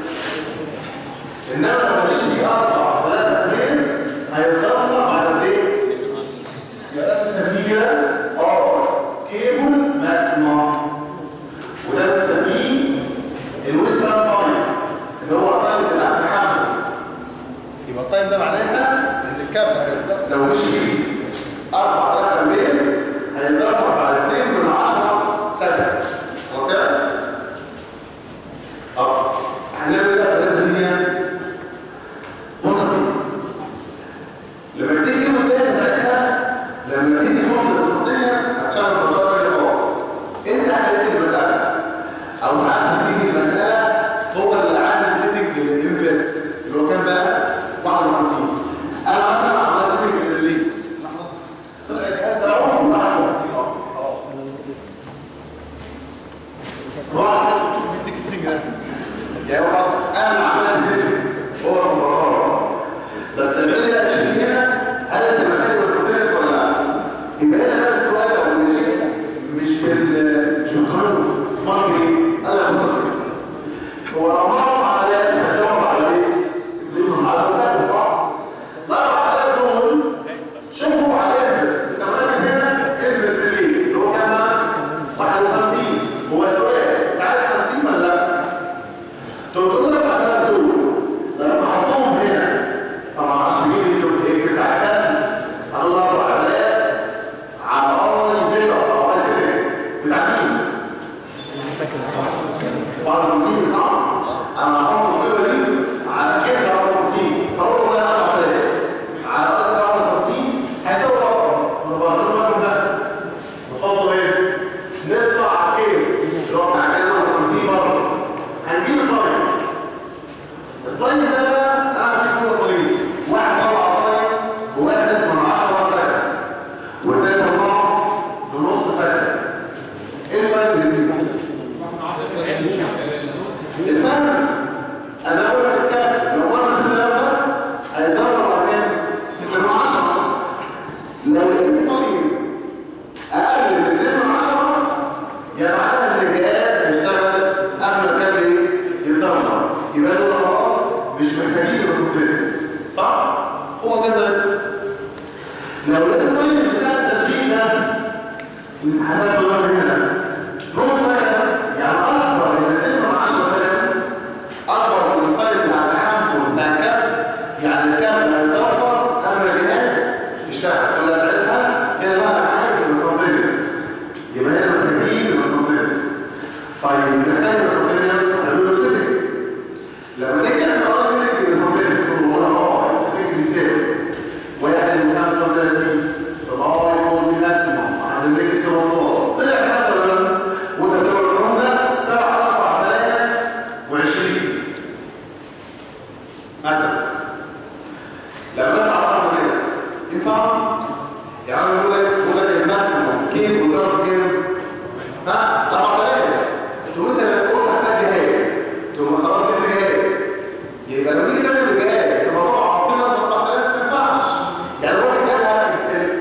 انما لو مشي 4000 امبير هيتضرب على قد ايه؟ يبقى ده بنسميه كده ار كيبل ماكسيمم وده بنسميه الويسترن تايم اللي هو التايم بتاع التحمل يبقى التايم ده معناها ان الكابل هيتضرب لو مشي 4000 امبير هيتضرب على 2 من 10 سنه خلاص كده؟ اه هنعمل بقى بالنسبه دي بص يا سيدي لما تيجي يوم تاني ساعتها لما تيجي تحط الاسطينيس هتشغل البطاقه دي خلاص انت حليت المساله او ساعات بتيجي المساله هو اللي عامل سيتنج للانفيرس اللي هو كام بقى 51 انا مثلا عملت سيتنج للريليز طلع الجهاز ده هو 51 اه خلاص واحد بيديك ستينج ده يعني هو خلاص انا اللي عملت سيتنج هو في البطاقه بس العلم بقى تشيل هنا هل انت محتاج تستطيع ولا لا؟ يبقى هنا بقى السؤال او الشيء مش بال مش بالقانون امال بايه؟ قال لك بص يا سيدي هو لو مر على هتدور على ايه؟ تقول على سهل صح؟ ضرب على دول شوفوا على بس انت متاكد هنا البس ليه؟ اللي هو كام بقى؟ 51 هو السؤال انت عايز 50 ولا لا؟ تقول تقول لك على دول لما حطهم هنا طبعا عشان يجي يكتب الاكس بتاع الكلب هنقول 4000 على اول بيضه او اي سنه بتاع مين؟ 54 صح؟ انا هحط البيضه دي على كتف 54 فاقول والله 4000 على قصر 54 هيساوي رقم نبقى الرقم ده نحطه ايه؟ نطلع على الكيلو اللي هو بتاع كده 54 برضه هنجيب الطريق الطيب ده بقى انا هديك هو طريق واحد طلع الطيب بواحد من 10 سنه والتاني طلعه بنص سنه ايه الفرق بين الاثنين؟ الفرق انا اقول لك الكلام لو مره في الكلام ده هيدور على كام؟ من 10 لو لقيت طيب اقل من 2 من 10 يبقى معناها ان الجهاز هيشتغل قبل ما كان ايه؟ يتدمر يبقى دول خلاص مش محتاجين ريسبتريس صح؟ هو كده بس لو لقيت الطيب بتاع التشغيل ده حسب الله هنا نص سنه يعني اكبر من 2 من 10 سنه اكبر من الطيب بتاع التحمل بتاع الكاب يعني الكاب هيتدمر قبل ما الجهاز يشتغل ولا ساعتها كده بقى انا عايز ريسبتريس يبقى هنا محتاجين ريسبتريس طيب محتاج ريسبتريس هنقول له سيتنج لما تيجي تعمل اه سيتنج ريسبتريس تقول له اه سيتنج بيساوي واحد من 35 يبقى هو يكون ماكسيموم عند النكست وصلات طلع مثلا وانت بتقول الرقم ده طلع 4020 مثلا لما نطلع الرقم كده ينفع؟ يعني انا بقول لك بقول لك الماكسيموم كيلو وكارب كيلو ها 4000 تقول انت لما تقول هحتاج جهاز تقول خلاص انت جاهز يبقى لما تيجي تعمل الجهاز تبقى طبعا حاطين 4000 ما ينفعش يعني هو الجهاز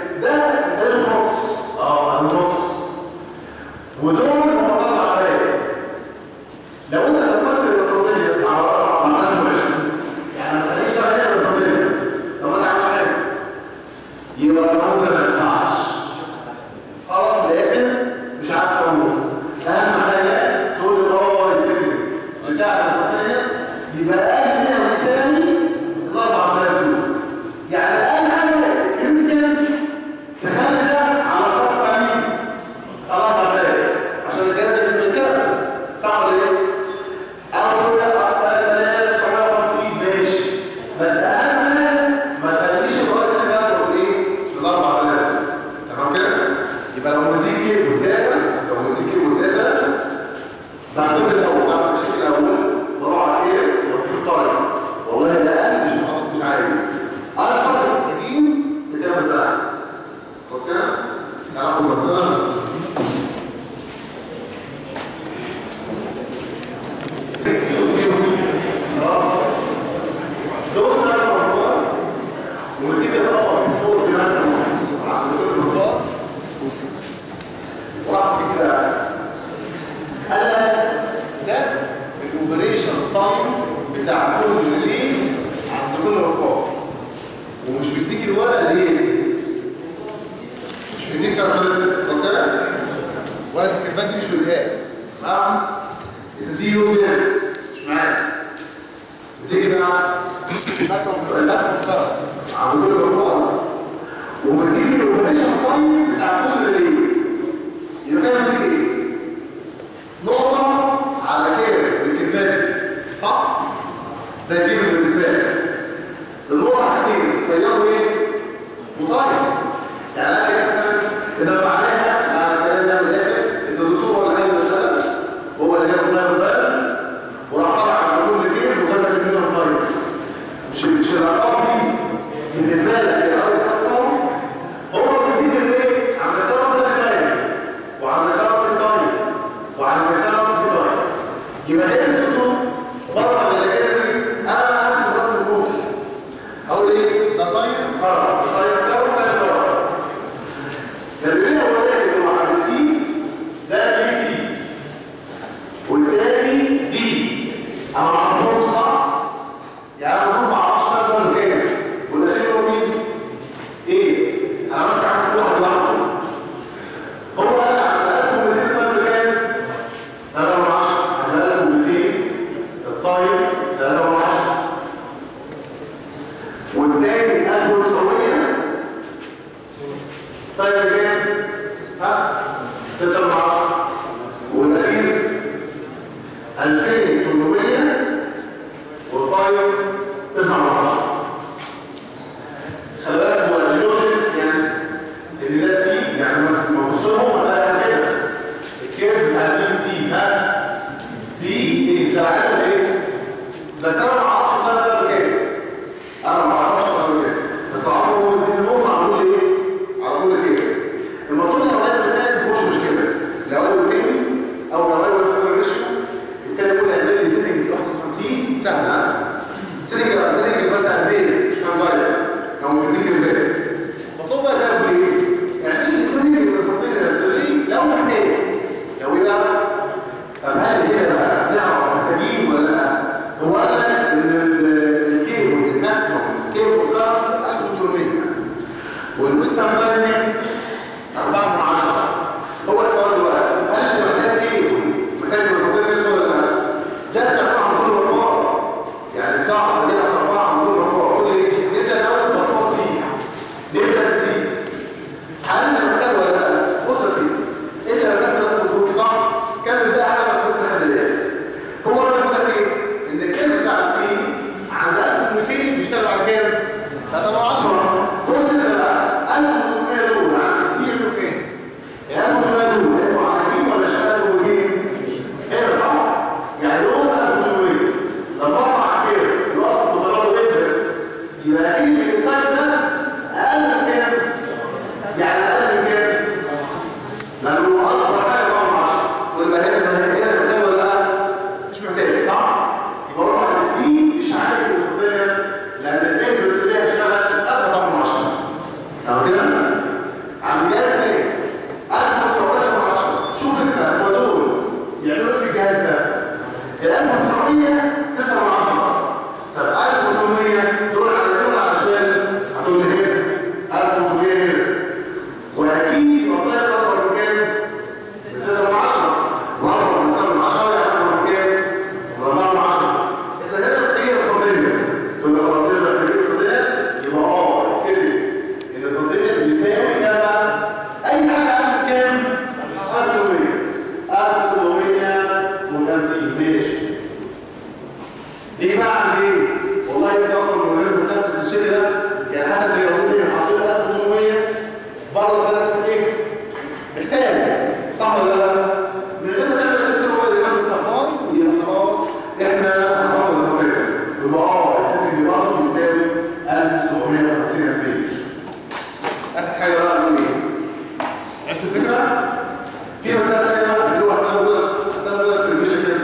بعتبر الاول بعمل الشيك الاول بروح على ايه واجيب الطرف والله لا مش خلاص مش عايز انا الطرف محتاجين تتعمل بقى خلاص كده ناخد مثلا خلاص دول ثلاث مصادر وتيجي تدور فوق كده مثلا على كل مصدر وراح كده قال لك ده الاوبريشن تايم بتاع كل ريلي عند كل مصدر ومش بيديك الورقه اللي هي دي مش بيديك كاركترستيك مثلا ولا الكلمات دي مش مديها تمام اذا دي يوم مش معاك بتيجي بقى ماكسيمم ماكسيمم كاركترز عند كل مصدر وبتيجي الاوبريشن تايم بتاع كل ريلي يبقى كده بتيجي ايه؟ نقطة على كده بالكلمات دي صح؟ ده يجيب بالنسبة لك النقطة حاجتين تياروا ايه؟ مطاير يعني انا كده مثلا اذا معناها مع الكلام ده من الاخر ان الدكتور ولا حاجه مثلا هو اللي جاب الطاير ده وراح طالع على كل دي وجاب لك منهم طاير مش مش الارقام دي بالنسبه لك الارقام اصلا هو بيديك الايه؟ عند الكرم ده طاير وعند الكرم ده طاير وعند الكرم ده طاير يبقى ده الدكتور بره من الاجازه دي انا عارف راس الموت اقول ايه؟ ده طاير كرم طاير كرم ده كرم الدليل الاولاني اللي هو عند سي ده بي سي والتاني بي انا ما اعرفهمش صح؟ يعني انا المفروض ما اعرفش ده ولا كام ولا فين هو مين؟ ايه؟ انا ماسك عن كل واحد لوحده هو قال على 1200 طالب كام؟ 3 من 10 على 1200 الطاير 3 من 10 والتاني 1900 طيب كام؟ ها؟ 6 من 10 والاخير 2800 والطاير 9 من 10 خلي بالك هو اللوجيك يعني ان ده سي يعني مثلا ما بصهم انا كده الكيرف بتاع مين سي ها دي ايه بتاع ايه بس انا ما اعرفش ده ده كام انا ما اعرفش ده كام بس اعرف هو الاثنين دول معمول ايه على كل كده المفروض لو انا الثاني مش مشكله لو انا الثاني او لو انا اختار الريشيو الثاني يقول اعمل لي سيتنج 51 سهل ها سيتنج سيتنج بس قلبين مش هنغير لو مديك البيت فطبعا ده بايه يعني ايه سيتنج بالفضيله السريه لو محتاج لو ايه بقى طب هل كده بقى نعرف محتاجين ولا لا هو قال لك ان ال- الكيبل الماكسيموم الكيبل ده 1800 والويسترن تايمينج 4 من 10 هو السؤال دلوقتي هل انت محتاج كيبل محتاج مصادر اسمه ولا لا؟ ده بتاع عن كل مصدر يعني القاعده دي اربعه عن كل مصدر كل ايه؟ نبدا الاول بمصدر سي نبدا بسي هل انت محتاج ولا لا؟ بص يا سيدي انت رسمت رسم الجروب صح؟ كمل بقى حاجه مفروض لحد الان هو اللي بيقول لك ايه؟ ان الكيرف بتاع السي عند 1200 بيشتغل على كام؟ 3 من 10 بص انت بقى 1800 دول عند السي يعملوا كام؟ يعني 1800 دول هيبقوا على مين ولا اشتغلوا وجين؟ هنا صح؟ يعني دول 1800 لما اطلع كده الاصل بضربه ايه بس؟ يبقى اكيد التايم ده اقل من كام؟ يعني اقل من كام؟ لانه اكبر حاجه 4 من 10 ويبقى هنا هنا محتاج ولا لا؟ مش محتاج صح؟ يبقى اروح على السي مش عارف الاسبانيس لان الانجلس اللي هيشتغل قبل 4 من 10 تمام كده؟ عند جهاز تاني 1900 من 10 شوف انت هو دول يعملوا ايه في الجهاز ده؟ ال 1900 9 من 10 طب 1800 دول على اليمين ولا على الشمال؟ هتقول لي هنا 1800 هنا واكيد منطقه اكبر من كام؟ من 6 من 10 واكبر من 7 من 10 يعني اكبر من كام؟ من 4 من 10 اذا انت بتيجي لصديقس تقول له خلاص يبقى بتيجي لصديقس يبقى اه سيدي ان صديقس بيساوي كام بقى؟ اي حاجه اقل من كام؟ 1800 1750 ماشي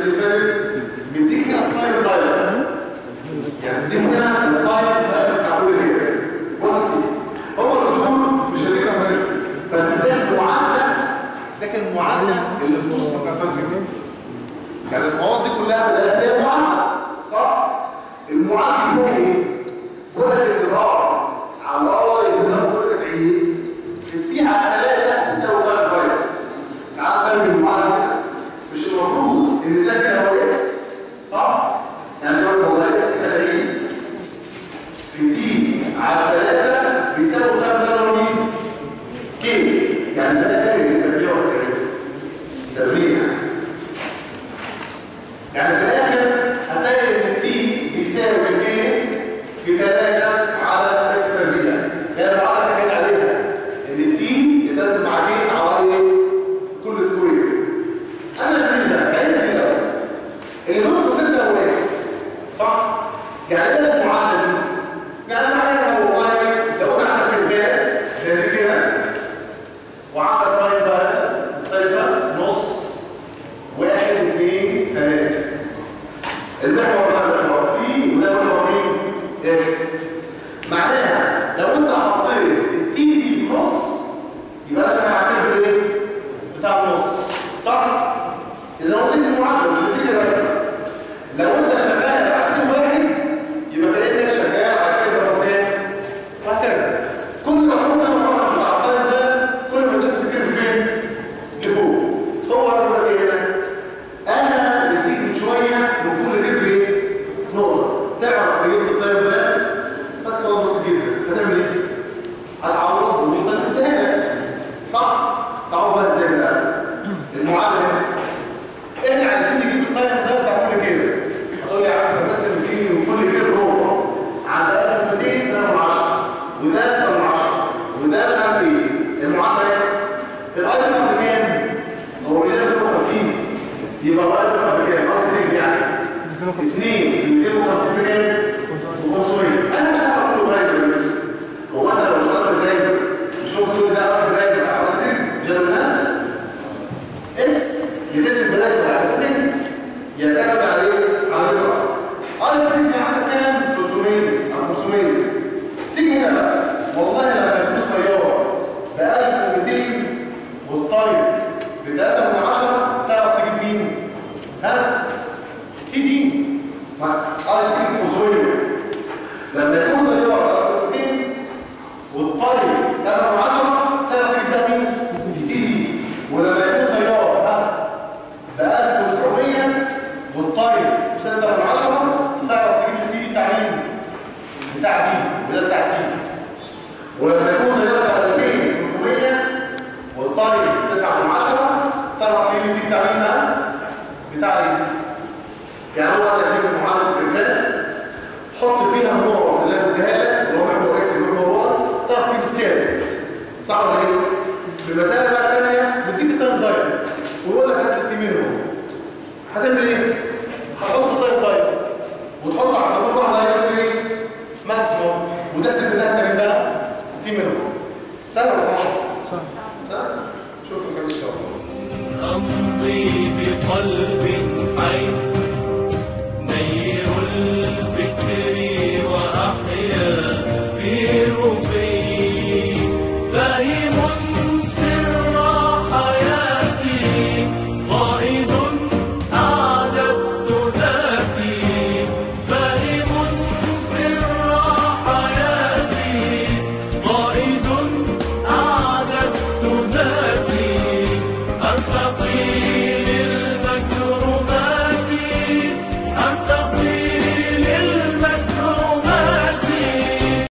اللي فاتت مديك هنا التايم دايركت يعني دي هنا التايم دايركت بتاع كل جهاز بص يا سيدي هو الدكتور مش هديك كاركترستيك بس ده المعادله ده كان المعادله اللي بتوصف كاركترستيك يعني الخواص دي كلها بدأت هي معادله صح؟ المعادله فوق ايه؟ كل الانضراب على الله يبقى كل تبعيد التي على ثلاثه تساوي ثلاث غير تعال نرجع المعادله كده مش المفروض ان ده كده هو اكس صح؟ يعني نقول والله اكس تبعيد في تي على ثلاثه بيساوي ثلاث غير مين؟ كي يعني ده ثاني للتربيع والتربيع تربيع يعني في الاخر هتلاقي ان التي بيساوي الكي في 3 على اكس تربيع هي المعادله اللي كان عليها ان التي يتقسم مع كي على ايه؟ كل سكوير انا ماليش دعوه خلينا كده الاول اللي نقطه 6 هو اكس صح؟ يعني ايه المعادله دي؟ يعني معناها والله لو انت عندك كيرفات زي دي كده وعندك تايم بقى مختلفه نص واحد اثنين ثلاثه المحور ده محور تي وده محور مين؟ اكس معناها لو انت حطيت التي دي بنص يبقى انا شغال على الكيرف الايه؟ بتاع النص صح؟ اذا قلت لك المعادله مش هديك الرسمه لو انت شغال على كيرف واحد يبقى كانك شغال على كيرف رقم وهكذا كل ما كنت مرة بتاع الطالب ده كل ما تشوف الكيرف فين؟ لفوق هو هو ايه هنا؟ انا بديك من شويه من كل كيرف ايه؟ نقطه تعرف تجيب الطالب ده بس هو بسيط جدا هتعمل ايه؟ هتعوض بالنقطه اللي اديها لك صح؟ تعوض بقى ازاي بقى؟ المعادله هنا احنا عايزين نجيب الطالب ده بتاع كل كيرف هتقول لي يا عم ده انت 200 وكل كيرف ربع عند 1200 ده من 10 وده 7 من 10 وده مش عارف ايه المعادله ايه؟ الاي بكام بكام؟ هو مش 250 يبقى الاي بكام بكام؟ ناقص ايه يعني؟ 2 250 بكام؟ ب 500 انا مش هعرف اقول دايما هو انا لو اشتغلت دايما مش ممكن تقول ده اقرب دايما على وسط جنبنا اكس يتسم بداية على ستين يا سكت على ايه؟ على رقم على ستين دي عندك كام؟ 300 او 500 تيجي هنا بقى والله لما يكون طيارة ب 1200 والطير ب 3 من 10 تعرف تجيب مين؟ ها؟ تي دي مع على ستين 500 لما يكون طيارة 1200 والطير 3 من 10 تعرف تجيب ده مين؟ تي دي ولما يكون طيار ها ب 1900 والطير 6 من 10 تعرف تجيب التي دي بتاع مين؟ بتاع دي وده بتاع سي ولما يكون طيار ب 2800 والطير 9 من 10 تعرف تجيب التي بتاع مين ها؟ بتاع دي يعني هو قال لك دي معادله الرجال حط فيها النقط اللي انا اديها لك اللي هو محور اكس محور تعرف تجيب الثابت صح ولا ايه؟ في المسألة بقى الثانية بيديك التايم دايركت ويقول لك هات التيمين هو هتعمل ايه؟